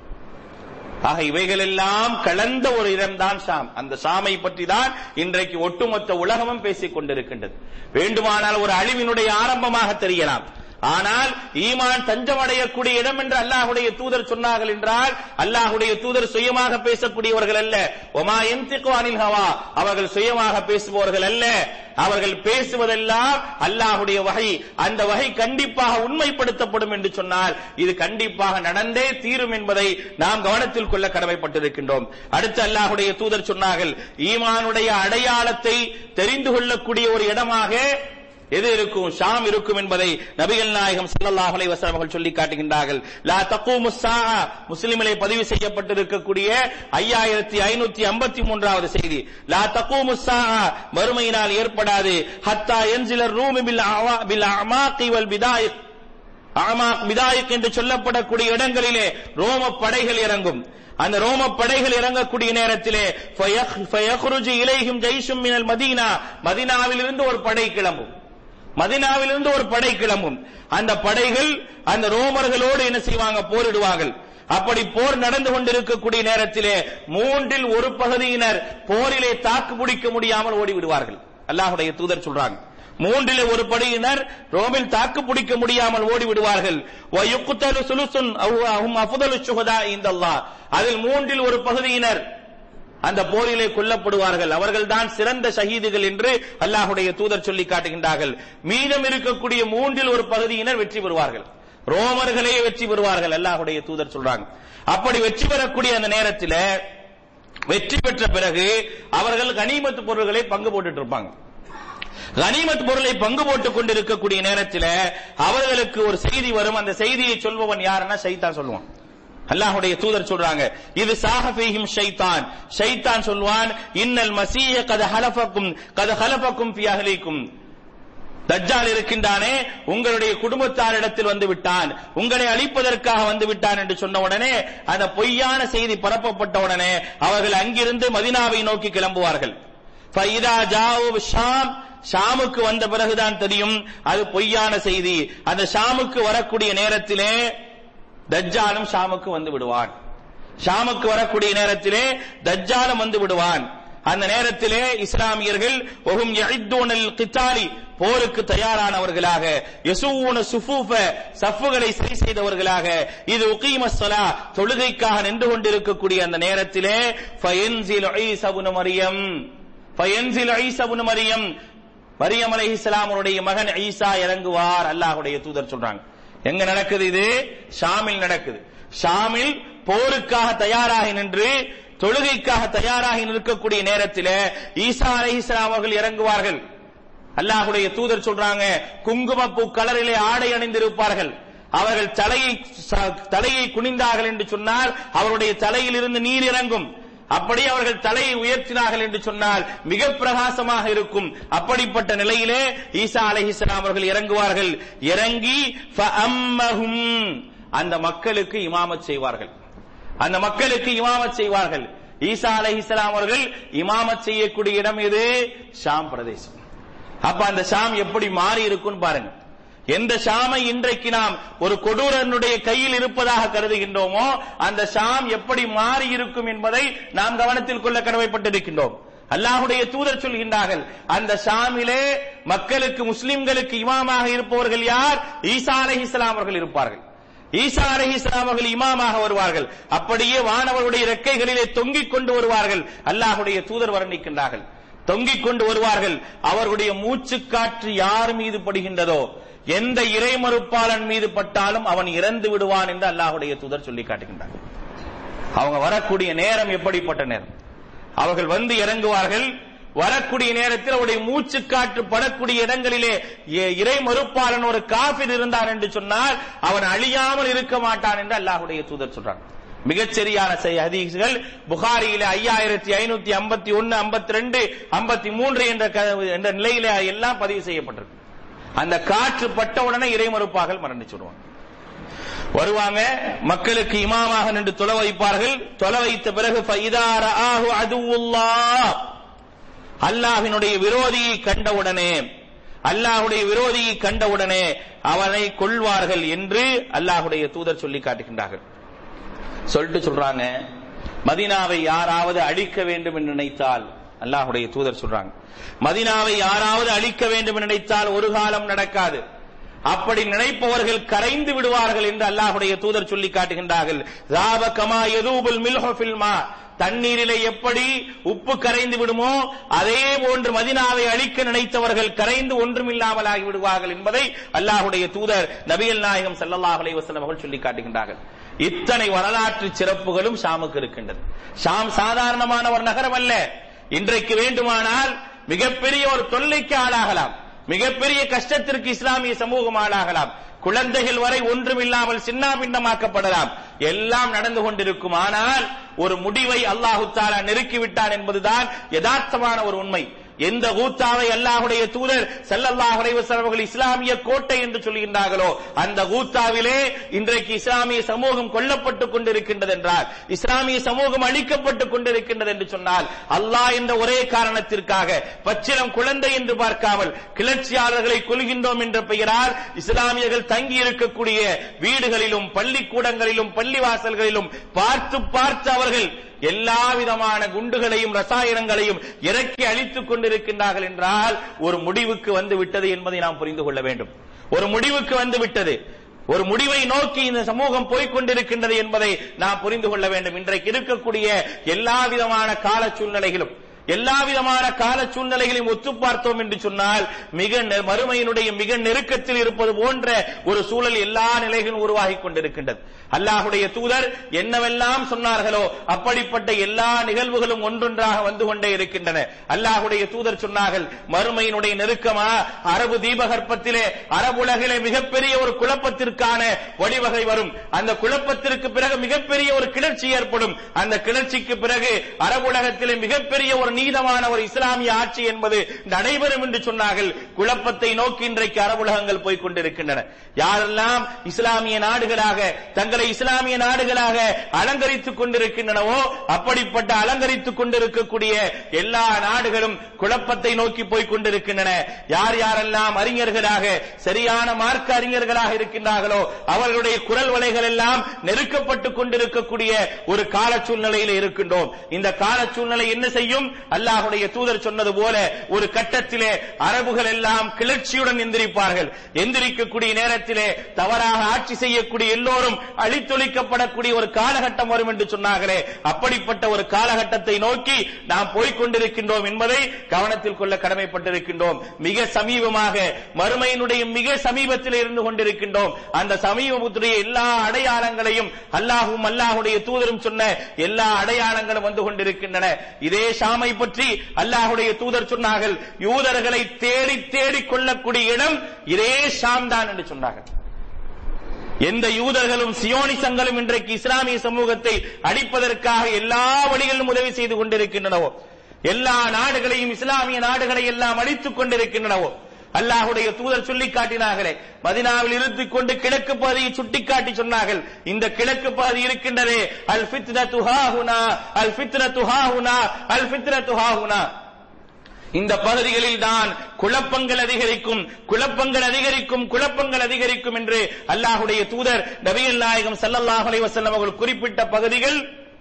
A: ஆக இவைகளெல்லாம் கலந்த ஒரு இடம்தான் ஷாம் அந்த ஷாமை பற்றி தான் இன்றைக்கு ஒட்டுமொத்த உலகமும் பேசிக் கொண்டிருக்கின்றது வேண்டுமானால் ஒரு அழிவினுடைய ஆரம்பமாக தெரியலாம் ஆனால் ஈமான் தஞ்சமடையக்கூடிய இடம் என்று அல்லாஹுடைய தூதர் சொன்னார்கள் என்றால் அல்லாஹுடைய தூதர் சுயமாக பேசக்கூடியவர்கள் அல்ல ஒமா எந்திகோ அனில் ஹவா அவர்கள் சுயமாக பேசுபவர்கள் அல்ல அவர்கள் பேசுவதெல்லாம் அல்லாஹுடைய வகை அந்த வகை கண்டிப்பாக உண்மைப்படுத்தப்படும் என்று சொன்னால் இது கண்டிப்பாக நடந்தே தீரும் என்பதை நாம் கவனத்தில் கொள்ள கடமைப்பட்டிருக்கின்றோம் அடுத்து அல்லாஹுடைய தூதர் சொன்னார்கள் ஈமானுடைய அடையாளத்தை தெரிந்து கொள்ளக்கூடிய ஒரு இடமாக எது இருக்கும் ஷாம் இருக்கும் என்பதை நபிகள் நாயகம் ஸல்லல்லாஹு அலைஹி வஸல்லம் அவர்கள் சொல்லி காட்டுகின்றார்கள் லா தக்கூமு ஸாஆ முஸ்லிமிலே பதிவு செய்யப்பட்டிருக்கக்கூடிய 5553 வது செய்தி லா தக்கூமு ஸாஆ மறுமையினால் ஏற்படாது ஹத்தா யன்சில ரூமி பில் அவா பில் அமாகி வல் பிதாயிக் அமாக் பிதாயிக் என்று சொல்லப்படக்கூடிய இடங்களிலே ரோம படைகள் இறங்கும் அந்த ரோம படைகள் இறங்கக்கூடிய நேரத்திலே ஃபயக்ருஜு இலைஹிம் ஜெய்ஷும் மினல் மதீனா மதீனாவிலிருந்து ஒரு படை கிளம்பும் மதினாவிலிருந்து ஒரு படை கிளம்பும் அந்த படைகள் அந்த ரோமர்களோடு என்ன செய்வாங்க போரிடுவார்கள் அப்படி போர் நடந்து கொண்டிருக்கக்கூடிய நேரத்திலே மூன்றில் ஒரு பகுதியினர் போரிலே தாக்கு பிடிக்க முடியாமல் ஓடி விடுவார்கள் அல்லாஹுடைய தூதர் சொல்றாங்க மூன்றிலே ஒரு படையினர் ரோமில் தாக்கு பிடிக்க முடியாமல் ஓடி விடுவார்கள் வயுக்குத்தலு சுலுசுன் அஹும் அஃதலு சுஹதா இந்தல்லாஹ் அதில் மூன்றில் ஒரு பகுதியினர் அந்த போரிலே கொல்லப்படுவார்கள் அவர்கள்தான் சிறந்த ஷஹீதுகள் என்று அல்லாஹுடைய தூதர் சொல்லி காட்டுகின்றார்கள் மீதம் இருக்கக்கூடிய மூன்றில் ஒரு பகுதியினர் வெற்றி பெறுவார்கள் ரோமர்களே வெற்றி பெறுவார்கள் அல்லாஹுடைய தூதர் சொல்றாங்க அப்படி வெற்றி பெறக்கூடிய அந்த நேரத்தில் வெற்றி பெற்ற பிறகு அவர்கள் கனிமத்து பொருள்களை பங்கு போட்டுட்டு இருப்பாங்க கனிமத் பொருளை பங்கு போட்டுக் கொண்டிருக்கக்கூடிய நேரத்தில் அவர்களுக்கு ஒரு செய்தி வரும் அந்த செய்தியை சொல்பவன் யாருன்னா சைத்தான் சொல்லுவான் அல்லாஹுடைய தூதர் சொல்றாங்க இது சாஹபீஹிம் ஷைத்தான் ஷைத்தான் சொல்வான் இன்னல் மசீய கத ஹலஃபக்கும் கத ஹலஃபக்கும் ஃபி அஹ்லிக்கும் தஜ்ஜால் இருக்கின்றானே உங்களுடைய குடும்பத்தாரிடத்தில் வந்து விட்டான் உங்களை அழிப்பதற்காக வந்து விட்டான் என்று சொன்ன உடனே அந்த பொய்யான செய்தி பரப்பப்பட்ட உடனே அவர்கள் அங்கிருந்து மதினாவை நோக்கி கிளம்புவார்கள் ஃபைதா ஜாவு ஷாம் ஷாமுக்கு வந்த பிறகுதான் தெரியும் அது பொய்யான செய்தி அந்த ஷாமுக்கு வரக்கூடிய நேரத்திலே தஜ்ஜாலும் ஷாமுக்கு வந்து விடுவான் ஷாமுக்கு வரக்கூடிய நேரத்திலே தஜ்ஜாலும் வந்து விடுவான் அந்த நேரத்திலே இஸ்லாமியர்கள் ஒகும் யஹித்தூனல் கித்தாலி போருக்கு தயாரானவர்களாக யசூன சுஃபூஃப சஃப்புகளை சரி செய்தவர்களாக இது உகீம ஸலா தொழுகைக்காக நின்று கொண்டிருக்கக்கூடிய அந்த நேரத்திலே ஃபயன்சில் ஈஸா இப்னு மரியம் ஃபயன்சில் ஈஸா இப்னு மரியம் மரியம் அலைஹிஸ்ஸலாம் அவருடைய மகன் ஈசா இறங்குவார் அல்லாஹ்வுடைய தூதர் சொல்றாங்க எங்க நடக்குது இது ஷாமில் நடக்குது ஷாமில் போருக்காக தயாராகி நின்று தொழுகைக்காக தயாராகி நிற்கக்கூடிய நேரத்தில் ஈசா அலைஹிஸ்ஸலாம் அவர்கள் இறங்குவார்கள் அல்லாஹுடைய தூதர் சொல்றாங்க குங்குமப்பூ கலரிலே ஆடை அணிந்திருப்பார்கள் அவர்கள் தலையை தலையை குனிந்தார்கள் என்று சொன்னால் அவருடைய தலையில் இருந்து நீர் இறங்கும் அப்படி அவர்கள் தலையை உயர்த்தினார்கள் என்று சொன்னால் மிக பிரகாசமாக இருக்கும் அப்படிப்பட்ட நிலையிலே ஈசா அலைஹிஸ்ஸலாம் அவர்கள் இறங்குவார்கள் இறங்கி அந்த மக்களுக்கு இமாமத் செய்வார்கள் அந்த மக்களுக்கு இமாமத் செய்வார்கள் ஈசா அலைஹிஸ்ஸலாம் அவர்கள் இமாமத் செய்யக்கூடிய இடம் எது ஷாம் பிரதேசம் அப்ப அந்த ஷாம் எப்படி மாறி இருக்கும்னு பாருங்க எந்த ஷாமை இன்றைக்கு நாம் ஒரு கொடூரனுடைய கையில் இருப்பதாக கருதுகின்றோமோ அந்த ஷாம் எப்படி மாறி இருக்கும் என்பதை நாம் கவனத்தில் கொள்ள கடமைப்பட்டிருக்கின்றோம் அல்லாஹுடைய தூதர் சொல்கின்றார்கள் அந்த ஷாமிலே மக்களுக்கு முஸ்லிம்களுக்கு இமாமாக இருப்பவர்கள் யார் ஈசா அலஹி இஸ்லாம் அவர்கள் இருப்பார்கள் ஈசா அலஹி இஸ்லாம் அவர்கள் இமாமாக வருவார்கள் அப்படியே வானவருடைய ரெக்கைகளிலே தொங்கிக் கொண்டு வருவார்கள் அல்லாஹுடைய தூதர் வர்ணிக்கின்றார்கள் தொங்கிக் கொண்டு வருவார்கள் அவர்களுடைய மூச்சு காற்று யார் மீது படுகின்றதோ எந்த இறை மறுப்பாளன் மீது பட்டாலும் அவன் இறந்து விடுவான் என்று அல்லாஹுடைய தூதர் சொல்லி காட்டுகின்றார் அவங்க வரக்கூடிய நேரம் எப்படிப்பட்ட நேரம் அவர்கள் வந்து இறங்குவார்கள் வரக்கூடிய நேரத்தில் அவருடைய மூச்சு காற்று படக்கூடிய இடங்களிலே இறை மறுப்பாளன் ஒரு காஃபிர் இருந்தான் என்று சொன்னால் அவன் அழியாமல் இருக்க மாட்டான் என்று அல்லாஹுடைய தூதர் சொல்றான் மிகச்சரியான ஹதீஸ்கள் புகாரியில ஐயாயிரத்தி ஐநூத்தி ஐம்பத்தி ஒன்னு ஐம்பத்தி ரெண்டு ஐம்பத்தி மூன்று என்ற என்ற நிலையில எல்லாம் பதிவு செய்யப்பட்டிருக்கு அந்த காற்று பட்ட உடனே இறைமறுப்பாக மரணிச்சுடுவாங்க வருவாங்க மக்களுக்கு இமாமாக நின்று தொலை வைப்பார்கள் தொலை வைத்த பிறகு அல்லாஹினுடைய விரோதியை கண்டவுடனே அல்லாஹுடைய விரோதியை கண்டவுடனே அவனை கொள்வார்கள் என்று அல்லாஹுடைய தூதர் சொல்லி காட்டுகின்றார்கள் சொல்லிட்டு சொல்றாங்க மதினாவை யாராவது அழிக்க வேண்டும் என்று நினைத்தால் அல்லாஹுடைய தூதர் சொல்றாங்க மதினாவை யாராவது அழிக்க வேண்டும் என்று நினைத்தால் ஒரு காலம் நடக்காது அப்படி நினைப்பவர்கள் கரைந்து விடுவார்கள் என்று அல்லாஹுடைய தூதர் சொல்லி காட்டுகின்றார்கள் ராப கமா எதூபுல் மில்ஹில்மா தண்ணீரிலே எப்படி உப்பு கரைந்து விடுமோ அதே போன்று மதினாவை அழிக்க நினைத்தவர்கள் கரைந்து ஒன்றுமில்லாமல் ஆகி விடுவார்கள் என்பதை அல்லாஹுடைய தூதர் நபிகள் நாயகம் சல்லல்லாஹ் அலைவசல்லம் அவர்கள் சொல்லி காட்டுகின்றார்கள் இத்தனை வரலாற்று சிறப்புகளும் ஷாமுக்கு இருக்கின்றது ஷாம் சாதாரணமான ஒரு நகரம் அல்ல இன்றைக்கு வேண்டுமானால் மிகப்பெரிய ஒரு தொல்லைக்கு ஆளாகலாம் மிகப்பெரிய கஷ்டத்திற்கு இஸ்லாமிய சமூகம் ஆளாகலாம் குழந்தைகள் வரை ஒன்றும் இல்லாமல் சின்னாபின்னமாக்கப்படலாம் எல்லாம் நடந்து கொண்டிருக்கும் ஆனால் ஒரு முடிவை அல்லாஹு தாலா நெருக்கிவிட்டான் என்பதுதான் யதார்த்தமான ஒரு உண்மை எந்த கூத்தாவை அல்லாஹுடைய தூதர் செல்லல்லாஹ் அவர்கள் இஸ்லாமிய கோட்டை என்று சொல்கின்றார்களோ அந்த கூத்தாவிலே இன்றைக்கு இஸ்லாமிய சமூகம் கொல்லப்பட்டுக் கொண்டிருக்கின்றது என்றால் இஸ்லாமிய சமூகம் அழிக்கப்பட்டுக் கொண்டிருக்கின்றது என்று சொன்னால் அல்லாஹ் என்ற ஒரே காரணத்திற்காக பச்சிலம் குழந்தை என்று பார்க்காமல் கிளர்ச்சியாளர்களை கொள்கின்றோம் என்ற பெயரால் இஸ்லாமியர்கள் தங்கி இருக்கக்கூடிய வீடுகளிலும் பள்ளிக்கூடங்களிலும் பள்ளிவாசல்களிலும் பார்த்து பார்த்து அவர்கள் எல்லா விதமான குண்டுகளையும் ரசாயனங்களையும் இறக்கி அழித்துக் கொண்டிருக்கின்றார்கள் என்றால் ஒரு முடிவுக்கு வந்து விட்டது என்பதை நாம் புரிந்து கொள்ள வேண்டும் ஒரு முடிவுக்கு வந்து விட்டது ஒரு முடிவை நோக்கி இந்த சமூகம் போய்க்கொண்டிருக்கின்றது என்பதை நாம் புரிந்து கொள்ள வேண்டும் இன்றைக்கு இருக்கக்கூடிய எல்லா விதமான கால சூழ்நிலைகளும் எல்லா விதமான கால சூழ்நிலைகளையும் ஒத்து பார்த்தோம் என்று சொன்னால் மிக நெ- மறுமையினுடைய மிக நெருக்கத்தில் இருப்பது போன்ற ஒரு சூழல் எல்லா நிலைகளும் உருவாகி கொண்டிருக்கின்றது அல்லாஹுடைய தூதர் என்னவெல்லாம் சொன்னார்களோ அப்படிப்பட்ட எல்லா நிகழ்வுகளும் ஒன்றொன்றாக வந்து கொண்டே இருக்கின்றன அல்லாஹுடைய தூதர் சொன்னார்கள் மறுமையினுடைய நெருக்கமா அரபு தீபகற்பத்திலே அரபுலகிலே மிகப்பெரிய ஒரு குழப்பத்திற்கான வழிவகை வரும் அந்த குழப்பத்திற்கு பிறகு மிகப்பெரிய ஒரு கிளர்ச்சி ஏற்படும் அந்த கிளர்ச்சிக்கு பிறகு அரபுலகத்திலே மிகப்பெரிய ஒரு நீதமான ஒரு இஸ்லாமிய ஆட்சி என்பது நடைபெறும் என்று சொன்னார்கள் குழப்பத்தை நோக்கி இன்றைக்கு அரபுலகங்கள் போய்க் கொண்டிருக்கின்றன யாரெல்லாம் இஸ்லாமிய நாடுகளாக தங்களை இஸ்லாமிய நாடுகளாக அலங்கரித்துக் கொண்டிருக்கின்றனவோ அப்படிப்பட்ட அலங்கரித்துக் கொண்டிருக்கக்கூடிய எல்லா நாடுகளும் குழப்பத்தை நோக்கி போய்க் கொண்டிருக்கின்றன யார் யாரெல்லாம் அறிஞர்களாக சரியான மார்க்க அறிஞர்களாக இருக்கின்றார்களோ அவர்களுடைய குரல் வலைகள் எல்லாம் நெருக்கப்பட்டுக் கொண்டிருக்கக்கூடிய ஒரு கால சூழ்நிலையில் இருக்கின்றோம் இந்த கால சூழ்நிலை என்ன செய்யும் அல்லாஹுடைய தூதர் சொன்னது போல ஒரு கட்டத்திலே அரபுகள் எல்லாம் கிளர்ச்சியுடன் எந்திரிப்பார்கள் எந்திரிக்கக்கூடிய நேரத்திலே தவறாக ஆட்சி செய்யக்கூடிய எல்லோரும் அழித்தொழிக்கப்படக்கூடிய ஒரு காலகட்டம் வரும் என்று சொன்னார்களே அப்படிப்பட்ட ஒரு காலகட்டத்தை நோக்கி நாம் போய்க் கொண்டிருக்கின்றோம் என்பதை கவனத்தில் கொள்ள கடமைப்பட்டிருக்கின்றோம் மிக சமீபமாக மறுமையினுடைய மிக சமீபத்தில் இருந்து கொண்டிருக்கின்றோம் அந்த சமீபத்துடைய எல்லா அடையாளங்களையும் அல்லாஹும் அல்லாஹுடைய தூதரும் சொன்ன எல்லா அடையாளங்களும் வந்து கொண்டிருக்கின்றன இதே ஷாமை பற்றி அல்லாஹுடைய தூதர் சொன்னார்கள் யூதர்களை தேடி தேடி கொள்ளக்கூடிய இடம் இதே ஷாம் தான் என்று சொன்னார்கள் எந்த யூதர்களும் சியோனிசங்களும் இன்றைக்கு இஸ்லாமிய சமூகத்தை அடிப்பதற்காக எல்லா வழிகளிலும் உதவி செய்து கொண்டிருக்கின்றனவோ எல்லா நாடுகளையும் இஸ்லாமிய நாடுகளை எல்லாம் அடித்துக் கொண்டிருக்கின்றனவோ அல்லாஹுடைய தூதர் சொல்லி காட்டினார்களே மதினாவில் இருந்துக் கொண்டு கிழக்கு பகுதியை சுட்டிக்காட்டி சொன்னார்கள் இந்த கிழக்கு பகுதி இருக்கின்றதே அல் ஃபித்ன துஹாஹுனா அல் ஃபித்ன துஹாஹுனா அல் ஃபித்ன துஹாஹுனா இந்த பகுதிகளில் தான் குழப்பங்கள் அதிகரிக்கும் குழப்பங்கள் அதிகரிக்கும் குழப்பங்கள் அதிகரிக்கும் என்று அல்லாஹுடைய தூதர் நபிகள் நாயகம் ஸல்லல்லாஹு அலைஹி வஸல்லம் அவர்கள் குறிப்பிட்ட பகுதிகள்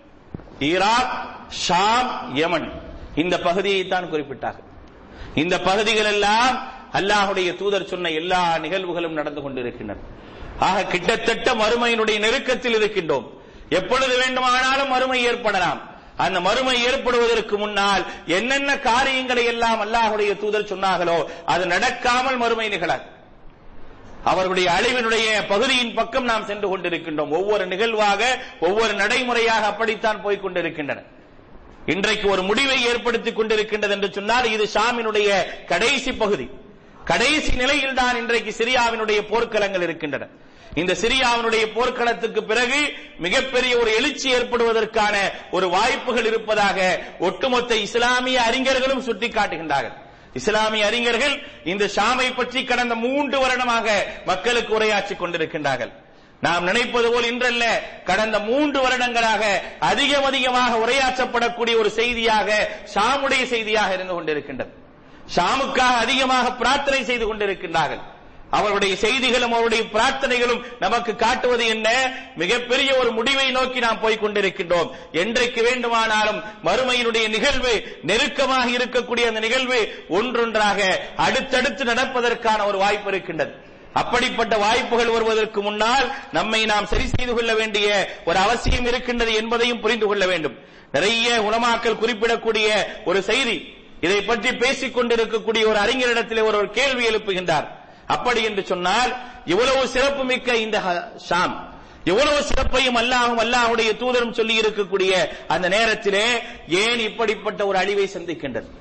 A: ஈராக் ஷாம் யமன் இந்த பகுதியை தான் குறிப்பிட்டார்கள் இந்த பகுதிகள் எல்லாம் அல்லாஹுடைய தூதர் சொன்ன எல்லா நிகழ்வுகளும் நடந்து கொண்டிருக்கின்றன ஆக கிட்டத்தட்ட மறுமையினுடைய நெருக்கத்தில் இருக்கின்றோம் எப்பொழுது வேண்டுமானாலும் மறுமை ஏற்படலாம் அந்த மறுமை ஏற்படுவதற்கு முன்னால் என்னென்ன காரியங்களை எல்லாம் அல்லாஹுடைய தூதர் சொன்னார்களோ அது நடக்காமல் மறுமை நிகழாது அவர்களுடைய அழிவினுடைய பகுதியின் பக்கம் நாம் சென்று கொண்டிருக்கின்றோம் ஒவ்வொரு நிகழ்வாக ஒவ்வொரு நடைமுறையாக அப்படித்தான் போய்க் கொண்டிருக்கின்றன இன்றைக்கு ஒரு முடிவை ஏற்படுத்திக் கொண்டிருக்கின்றது என்று சொன்னால் இது ஷாமினுடைய கடைசி பகுதி கடைசி நிலையில் தான் இன்றைக்கு சிரியாவினுடைய போர்க்களங்கள் இருக்கின்றன இந்த சிரியாவினுடைய போர்க்களத்துக்கு பிறகு மிகப்பெரிய ஒரு எழுச்சி ஏற்படுவதற்கான ஒரு வாய்ப்புகள் இருப்பதாக ஒட்டுமொத்த இஸ்லாமிய அறிஞர்களும் சுட்டிக்காட்டுகின்றார்கள் இஸ்லாமிய அறிஞர்கள் இந்த ஷாமை பற்றி கடந்த மூன்று வருடமாக மக்களுக்கு உரையாற்றிக் கொண்டிருக்கின்றார்கள் நாம் நினைப்பது போல் இன்றல்ல கடந்த மூன்று வருடங்களாக அதிகம் அதிகமாக உரையாற்றப்படக்கூடிய ஒரு செய்தியாக ஷாமுடைய செய்தியாக இருந்து கொண்டிருக்கின்றது ஷாமுக்காக அதிகமாக பிரார்த்தனை செய்து கொண்டிருக்கின்றார்கள் அவருடைய செய்திகளும் அவருடைய பிரார்த்தனைகளும் நமக்கு காட்டுவது என்ன மிகப்பெரிய ஒரு முடிவை நோக்கி நாம் போய் கொண்டிருக்கின்றோம் என்றைக்கு வேண்டுமானாலும் மறுமையினுடைய நிகழ்வு நெருக்கமாக இருக்கக்கூடிய அந்த நிகழ்வு ஒன்றொன்றாக அடுத்தடுத்து நடப்பதற்கான ஒரு வாய்ப்பு இருக்கின்றது அப்படிப்பட்ட வாய்ப்புகள் வருவதற்கு முன்னால் நம்மை நாம் சரி செய்து கொள்ள வேண்டிய ஒரு அவசியம் இருக்கின்றது என்பதையும் புரிந்து கொள்ள வேண்டும் நிறைய உலமாக்கள் குறிப்பிடக்கூடிய ஒரு செய்தி இதை பற்றி பேசிக் கொண்டிருக்கக்கூடிய ஒரு அறிஞரிடத்திலே ஒரு ஒரு கேள்வி எழுப்புகின்றார் அப்படி என்று சொன்னால் இவ்வளவு சிறப்புமிக்க இந்த ஹ- ஷாம் எவ்வளவு சிறப்பையும் அல்லாஹும் அல்லாஹுடைய தூதரும் சொல்லி இருக்கக்கூடிய அந்த நேரத்திலே ஏன் இப்படிப்பட்ட ஒரு அழிவை சந்திக்கின்றது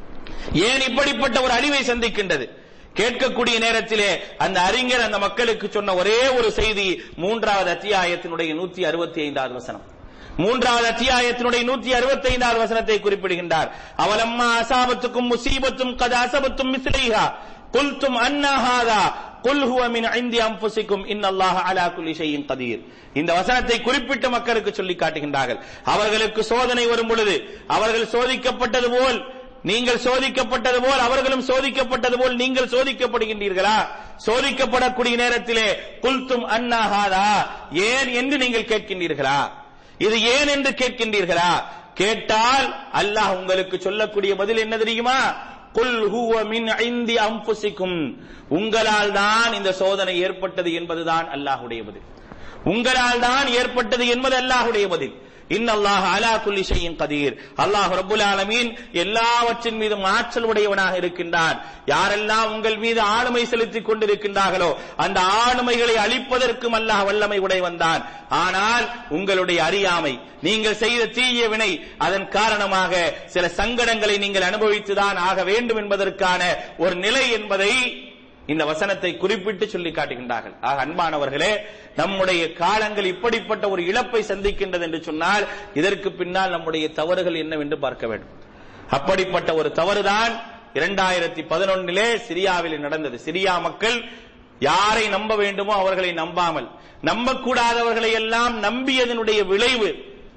A: ஏன் இப்படிப்பட்ட ஒரு அழிவை சந்திக்கின்றது கேட்கக்கூடிய நேரத்திலே அந்த அறிஞர் அந்த மக்களுக்கு சொன்ன ஒரே ஒரு செய்தி மூன்றாவது அத்தியாயத்தினுடைய நூத்தி அறுபத்தி ஐந்தாவது வசனம் மூன்றாவது அத்தியாயத்தினுடைய நூத்தி அறுபத்தி ஐந்தாவது வசனத்தை குறிப்பிடுகின்றார் அவலம்மா அசாபத்துக்கும் முசீபத்தும் கத அசபத்தும் மிஸ்லைஹா குல்தும் அன்னஹாதா குல் ஹுவ மின் ஐந்தி அம்புசிக்கும் இன்னல்லாஹ அலா குல்லி ஷைஇன் கதீர் இந்த வசனத்தை குறிப்பிட்ட மக்களுக்கு சொல்லி காட்டுகின்றார்கள் அவர்களுக்கு சோதனை வரும் பொழுது அவர்கள் சோதிக்கப்பட்டது போல் நீங்கள் சோதிக்கப்பட்டது போல் அவர்களும் சோதிக்கப்பட்டது போல் நீங்கள் சோதிக்கப்படுகின்றீர்களா சோதிக்கப்படக்கூடிய நேரத்திலே குல்தும் அன்னாஹாதா ஏன் என்று நீங்கள் கேட்கின்றீர்களா இது ஏன் என்று கேட்கின்றீர்களா கேட்டால் அல்லாஹ் உங்களுக்கு சொல்லக்கூடிய பதில் என்ன தெரியுமா குல் ஹுவ மின் ஐந்தி அம்புசிக்கும் உங்களால் தான் இந்த சோதனை ஏற்பட்டது என்பதுதான் அல்லாஹுடைய பதில் உங்களால் தான் ஏற்பட்டது என்பது அல்லாஹுடைய பதில் இன்னல்லாஹ் அலா குல்லி ஷையின் கதீர் அல்லாஹ் ரப்புல் ஆலமீன் எல்லாவற்றின் மீதும் ஆற்றல் உடையவனாக இருக்கின்றான் யாரெல்லாம் உங்கள் மீது ஆளுமை செலுத்திக் கொண்டிருக்கின்றார்களோ அந்த ஆளுமைகளை அழிப்பதற்கும் அல்லாஹ் வல்லமை உடையவன்தான் ஆனால் உங்களுடைய அறியாமை நீங்கள் செய்த தீய வினை அதன் காரணமாக சில சங்கடங்களை நீங்கள் அனுபவித்துதான் ஆக வேண்டும் என்பதற்கான ஒரு நிலை என்பதை இந்த வசனத்தை குறிப்பிட்டு சொல்லி காட்டுகின்றார்கள் ஆக அன்பானவர்களே நம்முடைய காலங்கள் இப்படிப்பட்ட ஒரு இழப்பை சந்திக்கின்றது என்று சொன்னால் இதற்கு பின்னால் நம்முடைய தவறுகள் என்னவென்று பார்க்க வேண்டும் அப்படிப்பட்ட ஒரு தவறுதான் இரண்டாயிரத்தி பதினொன்னிலே சிரியாவில் நடந்தது சிரியா மக்கள் யாரை நம்ப வேண்டுமோ அவர்களை நம்பாமல் நம்பக்கூடாதவர்களை எல்லாம் நம்பியதனுடைய விளைவு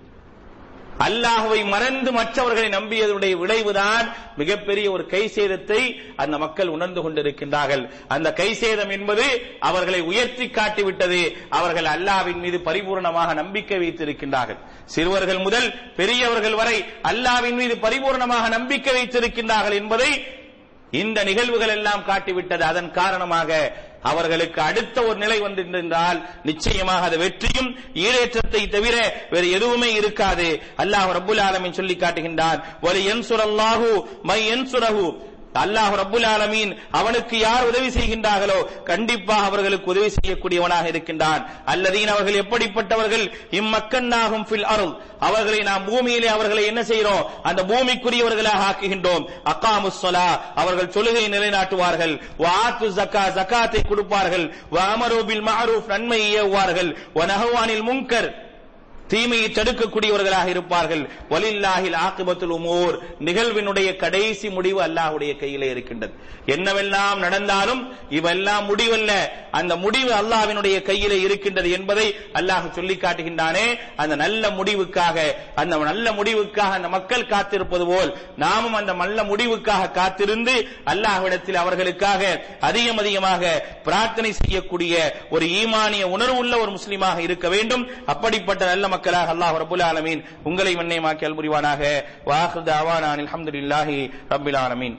A: அல்லாஹுவை மறந்து மற்றவர்களை நம்பியதனுடைய விளைவுதான் மிகப்பெரிய ஒரு கை சேதத்தை அந்த மக்கள் உணர்ந்து கொண்டிருக்கின்றார்கள் அந்த கை சேதம் என்பது அவர்களை உயர்த்தி காட்டிவிட்டது அவர்கள் அல்லாவின் மீது பரிபூர்ணமாக நம்பிக்கை வைத்திருக்கின்றார்கள் சிறுவர்கள் முதல் பெரியவர்கள் வரை அல்லாவின் மீது பரிபூர்ணமாக நம்பிக்கை வைத்திருக்கின்றார்கள் என்பதை இந்த நிகழ்வுகள் எல்லாம் காட்டிவிட்டது அதன் காரணமாக அவர்களுக்கு அடுத்த ஒரு நிலை வந்திருந்தால் நிச்சயமாக அது வெற்றியும் ஈடேற்றத்தை தவிர வேறு எதுவுமே இருக்காது அல்லாஹ் ரப்புல் ஆலமின் சொல்லி காட்டுகின்றான் ஒரு என்சுரல்லாஹு மை என்சுரஹு அல்லாஹ் ரப்புல் ஆலமீன் அவனுக்கு யார் உதவி செய்கின்றார்களோ கண்டிப்பாக அவர்களுக்கு உதவி செய்யக்கூடியவனாக இருக்கின்றான் அல்லதீன் அவர்கள் எப்படிப்பட்டவர்கள் இம்மக்கன்னாகும் ஃபில் அருள் அவர்களை நாம் பூமியிலே அவர்களை என்ன செய்கிறோம் அந்த பூமிக்குரியவர்களாக ஆக்குகின்றோம் அக்காமுஸ்ஸலா அவர்கள் தொழுகை நிலைநாட்டுவார்கள் வாத்து ஜக்கா ஜக்காத்தை கொடுப்பார்கள் வஅமரு பில் மஅரூஃப் நன்மையை ஏவுவார்கள் வனஹவானில் முன்கர் தீமையை தடுக்கக்கூடியவர்களாக இருப்பார்கள் வலில்லாஹில் ஆக்கிபத்துல் உமூர் நிகழ்வினுடைய கடைசி முடிவு அல்லாஹ்வுடைய கையிலே இருக்கின்றது என்னவெல்லாம் நடந்தாலும் இவெல்லாம் முடிவல்ல அந்த முடிவு அல்லாஹ்வினுடைய கையிலே இருக்கின்றது என்பதை அல்லாஹ் சொல்லி காட்டுகின்றானே அந்த நல்ல முடிவுக்காக அந்த நல்ல முடிவுக்காக அந்த மக்கள் காத்திருப்பது போல் நாமும் அந்த நல்ல முடிவுக்காக காத்திருந்து அல்லாஹ்விடத்தில் அவர்களுக்காக அதிகம் அதிகமாக பிரார்த்தனை செய்யக்கூடிய ஒரு ஈமானிய உணர்வுள்ள ஒரு முஸ்லிமாக இருக்க வேண்டும் அப்படிப்பட்ட நல்ல மக்களாக அல்லாஹ் ரபுல் ஆலமீன் உங்களை மன்னியமாக்கி அல்புரிவானாக வாஹிர் தாவானான் அல்ஹம்துலில்லாஹி ரப்பில் ஆலமீன்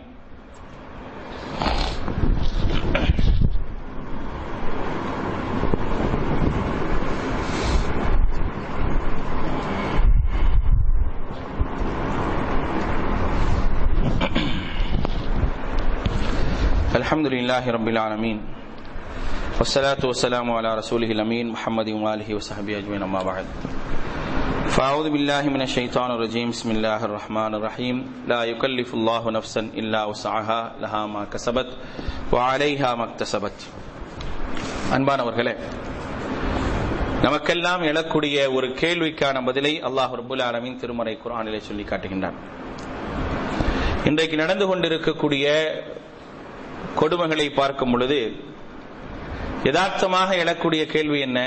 A: الحمد لله رب العالمين والصلاة والسلام على رسوله الأمين محمد وآله وصحبه أجمعين أما بعد فأعوذ بالله من الشيطان الرجيم بسم الله الرحمن الرحيم لا يكلف الله نفسا إلا وسعها لها ما كسبت وعليها ما اكتسبت அன்பானவர்களே நமக்கெல்லாம் எழக்கூடிய ஒரு கேள்விக்கான பதிலை அல்லாஹ் ரபுல் ஆலமின் திருமறை குரானிலே சொல்லி காட்டுகின்றான் இன்றைக்கு நடந்து கொண்டிருக்கக்கூடிய கொடுமைகளை பார்க்கும் பொழுது யதார்த்தமாக எழக்கூடிய கேள்வி என்ன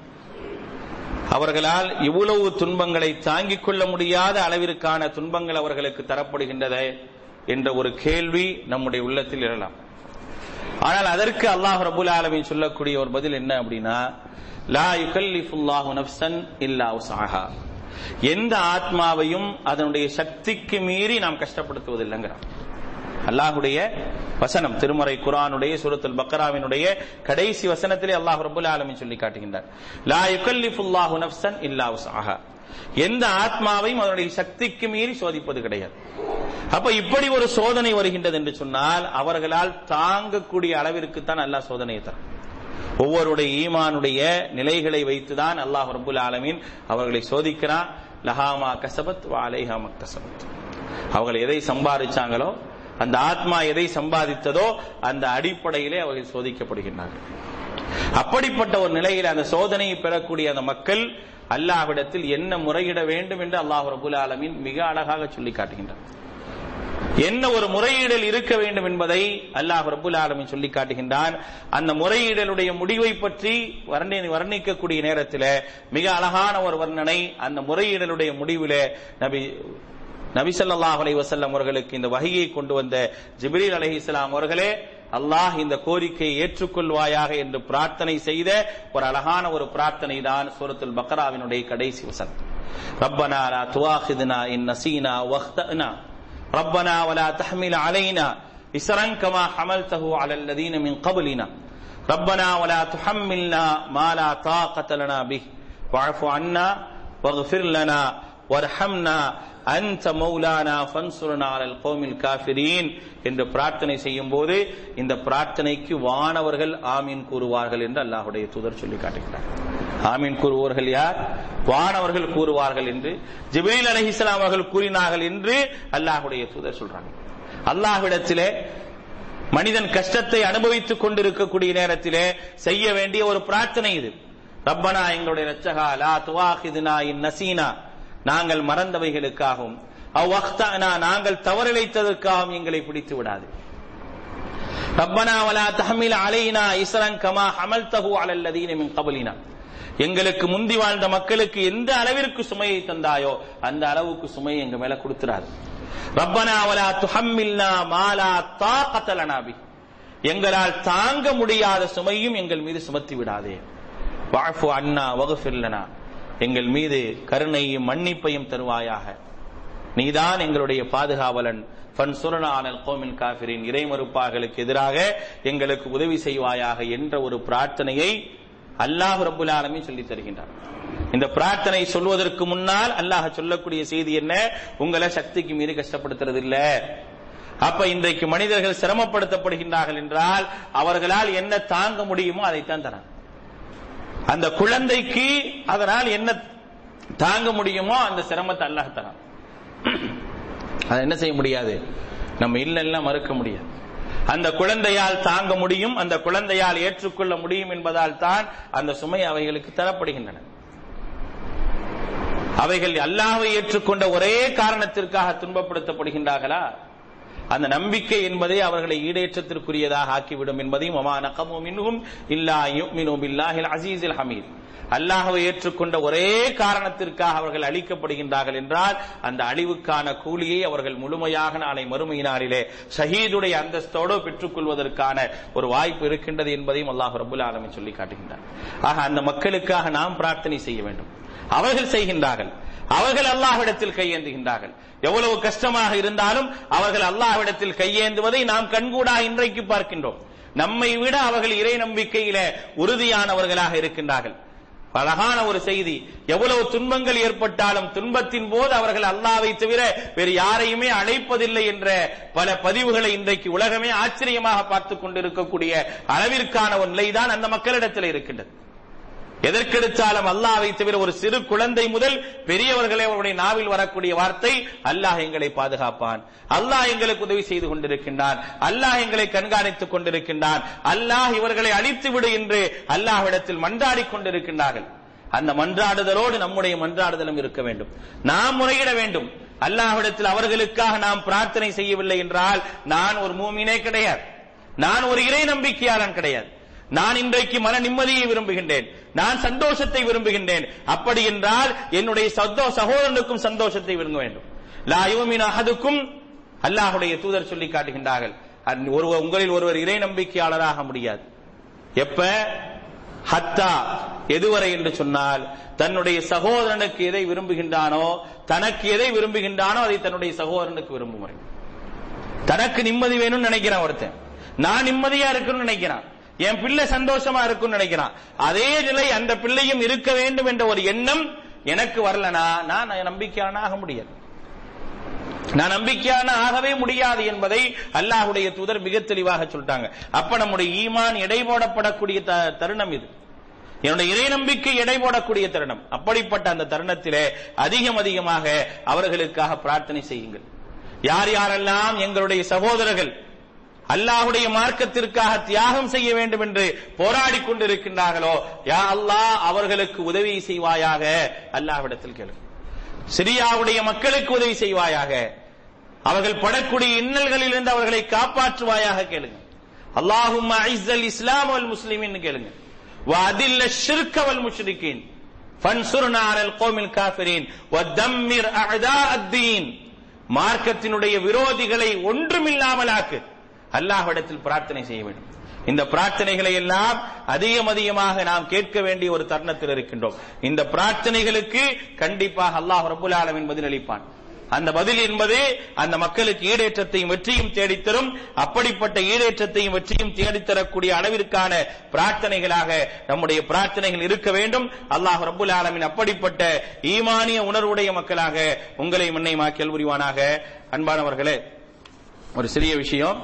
A: அவர்களால் இவ்வளவு துன்பங்களை தாங்கிக் கொள்ள முடியாத அளவிற்கான துன்பங்கள் அவர்களுக்கு தரப்படுகின்றதே என்ற ஒரு கேள்வி நம்முடைய உள்ளத்தில் எழலாம் ஆனால் அதற்கு அல்லாஹ் ரபுல் ஆலமின் சொல்லக்கூடிய ஒரு பதில் என்ன அப்படின்னா லா யுகல்லிஃபுல்லாஹு நஃப்சன் இல்லா உஸாஹா எந்த ஆத்மாவையும் அதனுடைய சக்திக்கு மீறி நாம் கஷ்டப்படுத்துவதில்லைங்கிறான் அல்லாஹுடைய வசனம் திருமறை குரானுடைய சூரத்துல் பக்கராவினுடைய கடைசி வசனத்திலே அல்லாஹ் ரபுல் ஆலமின் சொல்லி காட்டுகின்றார் லா யுகல்லிஃபுல்லாஹு நஃப்சன் இல்லா உஸாஹா எந்த ஆத்மாவையும் அதனுடைய சக்திக்கு மீறி சோதிப்பது கிடையாது அப்ப இப்படி ஒரு சோதனை வருகின்றது என்று சொன்னால் அவர்களால் தாங்கக்கூடிய அளவிற்கு தான் அல்லாஹ் சோதனையை தரும் ஒவ்வொருடைய ஈமானுடைய நிலைகளை வைத்துதான் அல்லாஹ் ரபுல் ஆலமீன் அவர்களை சோதிக்கிறான் லஹாமா கசபத் வாலேஹா மக்தசபத் அவர்கள் எதை சம்பாதிச்சாங்களோ அந்த ஆத்மா எதை சம்பாதித்ததோ அந்த அடிப்படையிலே அவர்கள் சோதிக்கப்படுகின்றார்கள் அப்படிப்பட்ட ஒரு நிலையில் அந்த சோதனையை பெறக்கூடிய அந்த மக்கள் அல்லாஹ்விடத்தில் என்ன முறையிட வேண்டும் என்று அல்லாஹ் ரபுல் ஆலமீன் மிக அழகாக சொல்லி காட்டுகின்றார் என்ன ஒரு முறையீடல் இருக்க வேண்டும் என்பதை அல்லாஹ் ரபுல் ஆலமின் சொல்லி காட்டுகின்றான் அந்த முறையீடலுடைய முடிவை பற்றி வர்ணி வர்ணிக்கக்கூடிய நேரத்தில் மிக அழகான ஒரு வர்ணனை அந்த முறையீடலுடைய முடிவில நபி நபிசல்லாஹ் அலை வசல்லம் அவர்களுக்கு இந்த வகையை கொண்டு வந்த ஜிப்ரீல் அலஹி இஸ்லாம் அவர்களே அல்லாஹ் இந்த கோரிக்கையை ஏற்றுக்கொள்வாயாக என்று பிரார்த்தனை செய்த ஒரு அழகான ஒரு பிரார்த்தனை தான் சூரத்துல் பக்ராவினுடைய கடைசி வசனம் ربنا لا تواخذنا إن نسينا واخطأنا ربنا ولا تحمل علينا إسرا كما حملته على الذين من قبلنا ربنا ولا تحملنا ما لا طاقة لنا به واعف عنا واغفر لنا وارحمنا அந்த மௌலானா ஃபன்சுரனா அலல் கோமில் காஃபிரீன் என்று பிரார்த்தனை செய்யும் போது இந்த பிரார்த்தனைக்கு வானவர்கள் ஆமீன் கூறுவார்கள் என்று அல்லாஹுடைய தூதர் சொல்லி காட்டுகிறார் ஆமீன் கூறுவோர்கள் யார் வானவர்கள் கூறுவார்கள் என்று ஜிபீல் அலஹிஸ்லாம் அவர்கள் கூறினார்கள் என்று அல்லாஹுடைய தூதர் சொல்றாங்க அல்லாஹ்விடத்திலே மனிதன் கஷ்டத்தை அனுபவித்துக் கொண்டிருக்கக்கூடிய நேரத்திலே செய்ய வேண்டிய ஒரு பிரார்த்தனை இது ரப்பனா எங்களுடைய ரச்சகா லா துவாஹிதுனா இன் நசீனா நாங்கள் மறந்தவைகளுக்காகவும் அவ்வக்தானா நாங்கள் தவறிழைத்ததற்காகவும் எங்களை பிடித்து விடாது ரப்பனா வலா தஹமில் அலைனா இஸ்ரன் கமா ஹமல்தஹு அலல் லதீன மின் கபலினா எங்களுக்கு முந்தி வாழ்ந்த மக்களுக்கு எந்த அளவிற்கு சுமையை தந்தாயோ அந்த அளவுக்கு சுமையை எங்க மேல கொடுத்துறாது ரப்பனா வலா துஹம்மில்னா மாலா தாகத லனா பி எங்களால் தாங்க முடியாத சுமையும் எங்கள் மீது சுமத்தி விடாதே வாஃபு அண்ணா வகுஃபில்லனா எங்கள் மீது கருணையும் மன்னிப்பையும் தருவாயாக நீதான் எங்களுடைய பாதுகாவலன் ஃபன் சுரணானல் கோமின் காபிரின் இறைமறுப்பார்களுக்கு எதிராக எங்களுக்கு உதவி செய்வாயாக என்ற ஒரு பிரார்த்தனையை அல்லாஹ் ரபுல் ஆலமின் சொல்லி தருகின்றார் இந்த பிரார்த்தனை சொல்வதற்கு முன்னால் அல்லாஹ் சொல்லக்கூடிய செய்தி என்ன உங்களை சக்திக்கு மீறி கஷ்டப்படுத்துறது இல்ல அப்ப இன்றைக்கு மனிதர்கள் சிரமப்படுத்தப்படுகின்றார்கள் என்றால் அவர்களால் என்ன தாங்க முடியுமோ அதைத்தான் தரான் அந்த குழந்தைக்கு அதனால் என்ன தாங்க முடியுமோ அந்த சிரமத்தை அல்லாஹ் தரான் அதை என்ன செய்ய முடியாது நம்ம இல்லைன்னா மறுக்க முடியாது அந்த குழந்தையால் தாங்க முடியும் அந்த குழந்தையால் ஏற்றுக்கொள்ள முடியும் என்பதால் தான் அந்த சுமை அவைகளுக்கு தரப்படுகின்றன அவைகள் அல்லாவை ஏற்றுக்கொண்ட ஒரே காரணத்திற்காக துன்பப்படுத்தப்படுகின்றார்களா அந்த நம்பிக்கை என்பதை அவர்களை ஈடேற்றத்திற்குரியதாக ஆக்கிவிடும் என்பதையும் ஒமா நகமு மின்ஹும் இல்லா யுமினு பில்லாஹில் அசீஸில் ஹமீத் அல்லாஹவை ஏற்றுக்கொண்ட ஒரே காரணத்திற்காக அவர்கள் அழிக்கப்படுகின்றார்கள் என்றால் அந்த அழிவுக்கான கூலியை அவர்கள் முழுமையாக நாளை மறுமை நாளிலே ஷஹீதுடைய அந்தஸ்தோடு பெற்றுக்கொள்வதற்கான ஒரு வாய்ப்பு இருக்கின்றது என்பதையும் அல்லாஹ் ரபுல் ஆலமி சொல்லி காட்டுகின்றார் ஆக அந்த மக்களுக்காக நாம் பிரார்த்தனை செய்ய வேண்டும் அவர்கள் செய்கின்றார்கள் அவர்கள் அல்லாஹ்விடத்தில் கையேந்துகின்றார்கள் எவ்வளவு கஷ்டமாக இருந்தாலும் அவர்கள் அல்லாஹ்விடத்தில் கையேந்துவதை நாம் கண்கூடா இன்றைக்கு பார்க்கின்றோம் நம்மை விட அவர்கள் இறை நம்பிக்கையில உறுதியானவர்களாக இருக்கின்றார்கள் அழகான ஒரு செய்தி எவ்வளவு துன்பங்கள் ஏற்பட்டாலும் துன்பத்தின் போது அவர்கள் அல்லாவை தவிர வேறு யாரையுமே அழைப்பதில்லை என்ற பல பதிவுகளை இன்றைக்கு உலகமே ஆச்சரியமாக பார்த்துக் கொண்டிருக்கக்கூடிய அளவிற்கான ஒரு நிலைதான் அந்த மக்களிடத்தில் இருக்கின்றது எதற்கெடுத்தாலும் அல்லாவை தவிர ஒரு சிறு குழந்தை முதல் பெரியவர்களே அவருடைய நாவில் வரக்கூடிய வார்த்தை அல்லாஹ் எங்களை பாதுகாப்பான் அல்லாஹ் எங்களுக்கு உதவி செய்து கொண்டிருக்கின்றான் அல்லாஹ் எங்களை கண்காணித்துக் கொண்டிருக்கின்றான் அல்லாஹ் இவர்களை அழித்து விடு என்று அல்லாஹ்விடத்தில் மன்றாடி கொண்டிருக்கின்றார்கள் அந்த மன்றாடுதலோடு நம்முடைய மன்றாடுதலும் இருக்க வேண்டும் நாம் முறையிட வேண்டும் அல்லாஹ்விடத்தில் அவர்களுக்காக நாம் பிரார்த்தனை செய்யவில்லை என்றால் நான் ஒரு மூமினே கிடையாது நான் ஒரு இறை நம்பிக்கையாளன் கிடையாது நான் இன்றைக்கு மன நிம்மதியை விரும்புகின்றேன் நான் சந்தோஷத்தை விரும்புகின்றேன் அப்படி என்றால் என்னுடைய சந்தோ சகோதரனுக்கும் சந்தோஷத்தை விரும்ப வேண்டும் லா யுமின் அஹதுக்கும் அல்லாஹுடைய தூதர் சொல்லி காட்டுகின்றார்கள் ஒருவர் உங்களில் ஒருவர் இறை நம்பிக்கையாளராக முடியாது எப்ப ஹத்தா எதுவரை என்று சொன்னால் தன்னுடைய சகோதரனுக்கு எதை விரும்புகின்றானோ தனக்கு எதை விரும்புகின்றானோ அதை தன்னுடைய சகோதரனுக்கு விரும்பும் வரை தனக்கு நிம்மதி வேணும்னு நினைக்கிறான் ஒருத்தன் நான் நிம்மதியா இருக்குன்னு நினைக்கிறான் என் பிள்ளை சந்தோஷமா இருக்கும்னு நினைக்கிறான் அதே நிலை அந்த பிள்ளையும் இருக்க வேண்டும் என்ற ஒரு எண்ணம் எனக்கு வரலனா நான் நம்பிக்கையான ஆக முடியாது நான் நம்பிக்கையான ஆகவே முடியாது என்பதை அல்லாஹுடைய தூதர் மிக தெளிவாக சொல்லிட்டாங்க அப்ப நம்முடைய ஈமான் எடை போடப்படக்கூடிய தருணம் இது என்னுடைய இறை நம்பிக்கை எடை போடக்கூடிய தருணம் அப்படிப்பட்ட அந்த தருணத்திலே அதிகம் அதிகமாக அவர்களுக்காக பிரார்த்தனை செய்யுங்கள் யார் யாரெல்லாம் எங்களுடைய சகோதரர்கள் அல்லாஹுடைய மார்க்கத்திற்காக தியாகம் செய்ய வேண்டும் என்று போராடி கொண்டிருக்கின்றார்களோ யா அல்லாஹ் அவர்களுக்கு உதவி செய்வாயாக அல்லாஹ்விடத்தில் கேளு சிரியாவுடைய மக்களுக்கு உதவி செய்வாயாக அவர்கள் படக்கூடிய இன்னல்களில் இருந்து அவர்களை காப்பாற்றுவாயாக கேளுங்க அல்லாஹும் ஐசல் இஸ்லாம் வல் முஸ்லிமின் கேளுங்க வஅதில்ல ஷிர்க வல் முஷ்ரிகீன் ஃபன்சுர்னா அலல் கௌமில் காஃபிரீன் வதம்மிர் அஅதா அத்தீன் மார்க்கத்தினுடைய விரோதிகளை ஒன்றுமில்லாமல் ஆக்கு அல்லாஹ்விடத்தில் பிரார்த்தனை செய்ய வேண்டும் இந்த பிரார்த்தனைகளை எல்லாம் அதிகம் அதிகமாக நாம் கேட்க வேண்டிய ஒரு தருணத்தில் இருக்கின்றோம் இந்த பிரார்த்தனைகளுக்கு கண்டிப்பாக அல்லாஹ் ரபுல் ஆலமின் பதிலளிப்பான் அந்த பதில் என்பது அந்த மக்களுக்கு ஈடேற்றத்தையும் வெற்றியும் தேடித்தரும் அப்படிப்பட்ட ஈடேற்றத்தையும் வெற்றியும் தேடித்தரக்கூடிய அளவிற்கான பிரார்த்தனைகளாக நம்முடைய பிரார்த்தனைகள் இருக்க வேண்டும் அல்லாஹ் ரபுல் ஆலமின் அப்படிப்பட்ட ஈமானிய உணர்வுடைய மக்களாக உங்களை முன்னை மாக்கியல் புரிவானாக அன்பானவர்களே ஒரு சிறிய விஷயம்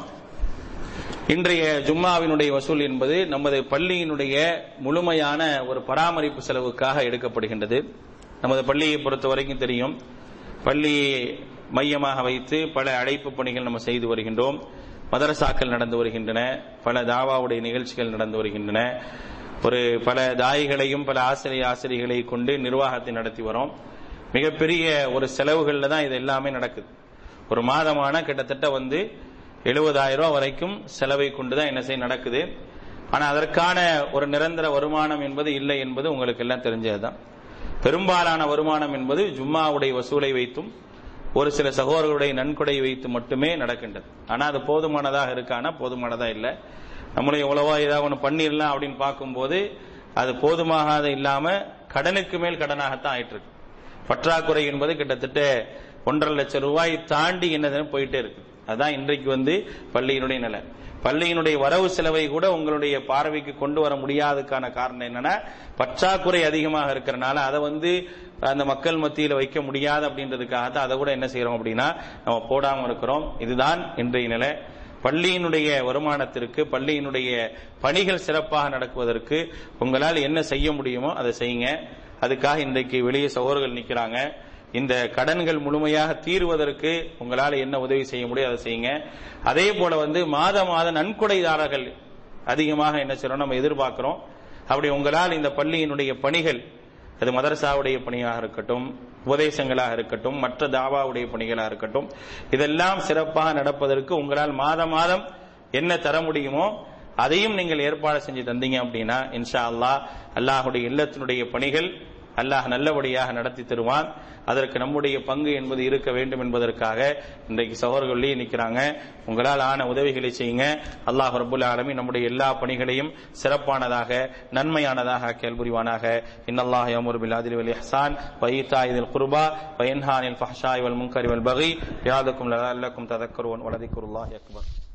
A: இன்றைய ஜும்மாவினுடைய வசூல் என்பது நமது பள்ளியினுடைய முழுமையான ஒரு பராமரிப்பு செலவுக்காக எடுக்கப்படுகின்றது நமது பள்ளியை பொறுத்த வரைக்கும் தெரியும் பள்ளியை மையமாக வைத்து பல அழைப்பு பணிகள் நம்ம செய்து வருகின்றோம் மதரசாக்கள் நடந்து வருகின்றன பல தாவாவுடைய நிகழ்ச்சிகள் நடந்து வருகின்றன ஒரு பல தாய்களையும் பல ஆசிரியர் ஆசிரியர்களை கொண்டு நிர்வாகத்தை நடத்தி வரோம் மிகப்பெரிய ஒரு செலவுகள்ல தான் இது எல்லாமே நடக்குது ஒரு மாதமான கிட்டத்தட்ட வந்து எழுபதாயிரம் ரூபாய் வரைக்கும் செலவை கொண்டுதான் என்ன செய்ய நடக்குது ஆனா அதற்கான ஒரு நிரந்தர வருமானம் என்பது இல்லை என்பது உங்களுக்கு எல்லாம் தெரிஞ்சதுதான் பெரும்பாலான வருமானம் என்பது ஜும்மாவுடைய வசூலை வைத்தும் ஒரு சில சகோதரர்களுடைய நன்கொடை வைத்து மட்டுமே நடக்கின்றது ஆனா அது போதுமானதாக இருக்கானா போதுமானதா இல்லை நம்மளே எவ்வளவா ஏதாவது ஒன்று பண்ணிடலாம் அப்படின்னு பார்க்கும்போது அது போதுமாகாத இல்லாம கடனுக்கு மேல் கடனாகத்தான் ஆயிட்டு இருக்கு பற்றாக்குறை என்பது கிட்டத்தட்ட ஒன்றரை லட்சம் ரூபாய் தாண்டி என்னதுன்னு போயிட்டே இருக்கு அதான் இன்றைக்கு வந்து பள்ளியினுடைய நிலை பள்ளியினுடைய வரவு செலவை கூட உங்களுடைய பார்வைக்கு கொண்டு வர முடியாததுக்கான காரணம் என்னன்னா பற்றாக்குறை அதிகமாக இருக்கிறனால அதை வந்து அந்த மக்கள் மத்தியில் வைக்க முடியாது அப்படின்றதுக்காக தான் அதை கூட என்ன செய்யறோம் அப்படின்னா நம்ம போடாம இருக்கிறோம் இதுதான் இன்றைய நிலை பள்ளியினுடைய வருமானத்திற்கு பள்ளியினுடைய பணிகள் சிறப்பாக நடக்குவதற்கு உங்களால் என்ன செய்ய முடியுமோ அதை செய்யுங்க அதுக்காக இன்றைக்கு வெளியே சகோதரர்கள் நிக்கிறாங்க இந்த கடன்கள் முழுமையாக தீர்வதற்கு உங்களால் என்ன உதவி செய்ய முடியும் அதை செய்யுங்க அதே போல வந்து மாத மாத நன்கொடைதாரர்கள் அதிகமாக என்ன செய்யறோம் நம்ம எதிர்பார்க்கிறோம் அப்படி உங்களால் இந்த பள்ளியினுடைய பணிகள் அது மதரசாவுடைய பணியாக இருக்கட்டும் உபதேசங்களாக இருக்கட்டும் மற்ற தாவாவுடைய பணிகளாக இருக்கட்டும் இதெல்லாம் சிறப்பாக நடப்பதற்கு உங்களால் மாதம் மாதம் என்ன தர முடியுமோ அதையும் நீங்கள் ஏற்பாடு செஞ்சு தந்தீங்க அப்படின்னா இன்ஷா அல்லாஹ் அல்லாஹுடைய இல்லத்தினுடைய பணிகள் அல்லாஹ் நல்லபடியாக நடத்தி தருவான் அதற்கு நம்முடைய பங்கு என்பது இருக்க வேண்டும் என்பதற்காக இன்றைக்கு சகோதரர்களே நிற்கிறாங்க உங்களால் ஆன உதவிகளை செய்யுங்க அல்லாஹ் ரபுல் ஆலமி நம்முடைய எல்லா பணிகளையும் சிறப்பானதாக நன்மையானதாக கேள்புரிவானாக இன்னல்லாஹ் யமுர் பில் அதில் வல் இஹ்சான் வ ஈதாஇல் குர்பா வ யன்ஹா அனில் ஃபஹ்ஷாய் வல் முன்கரி வல் பகி யாதுக்கும் லஅல்லக்கும் ததக்கருன் வ லதிக்ருல்லாஹி அக்பர்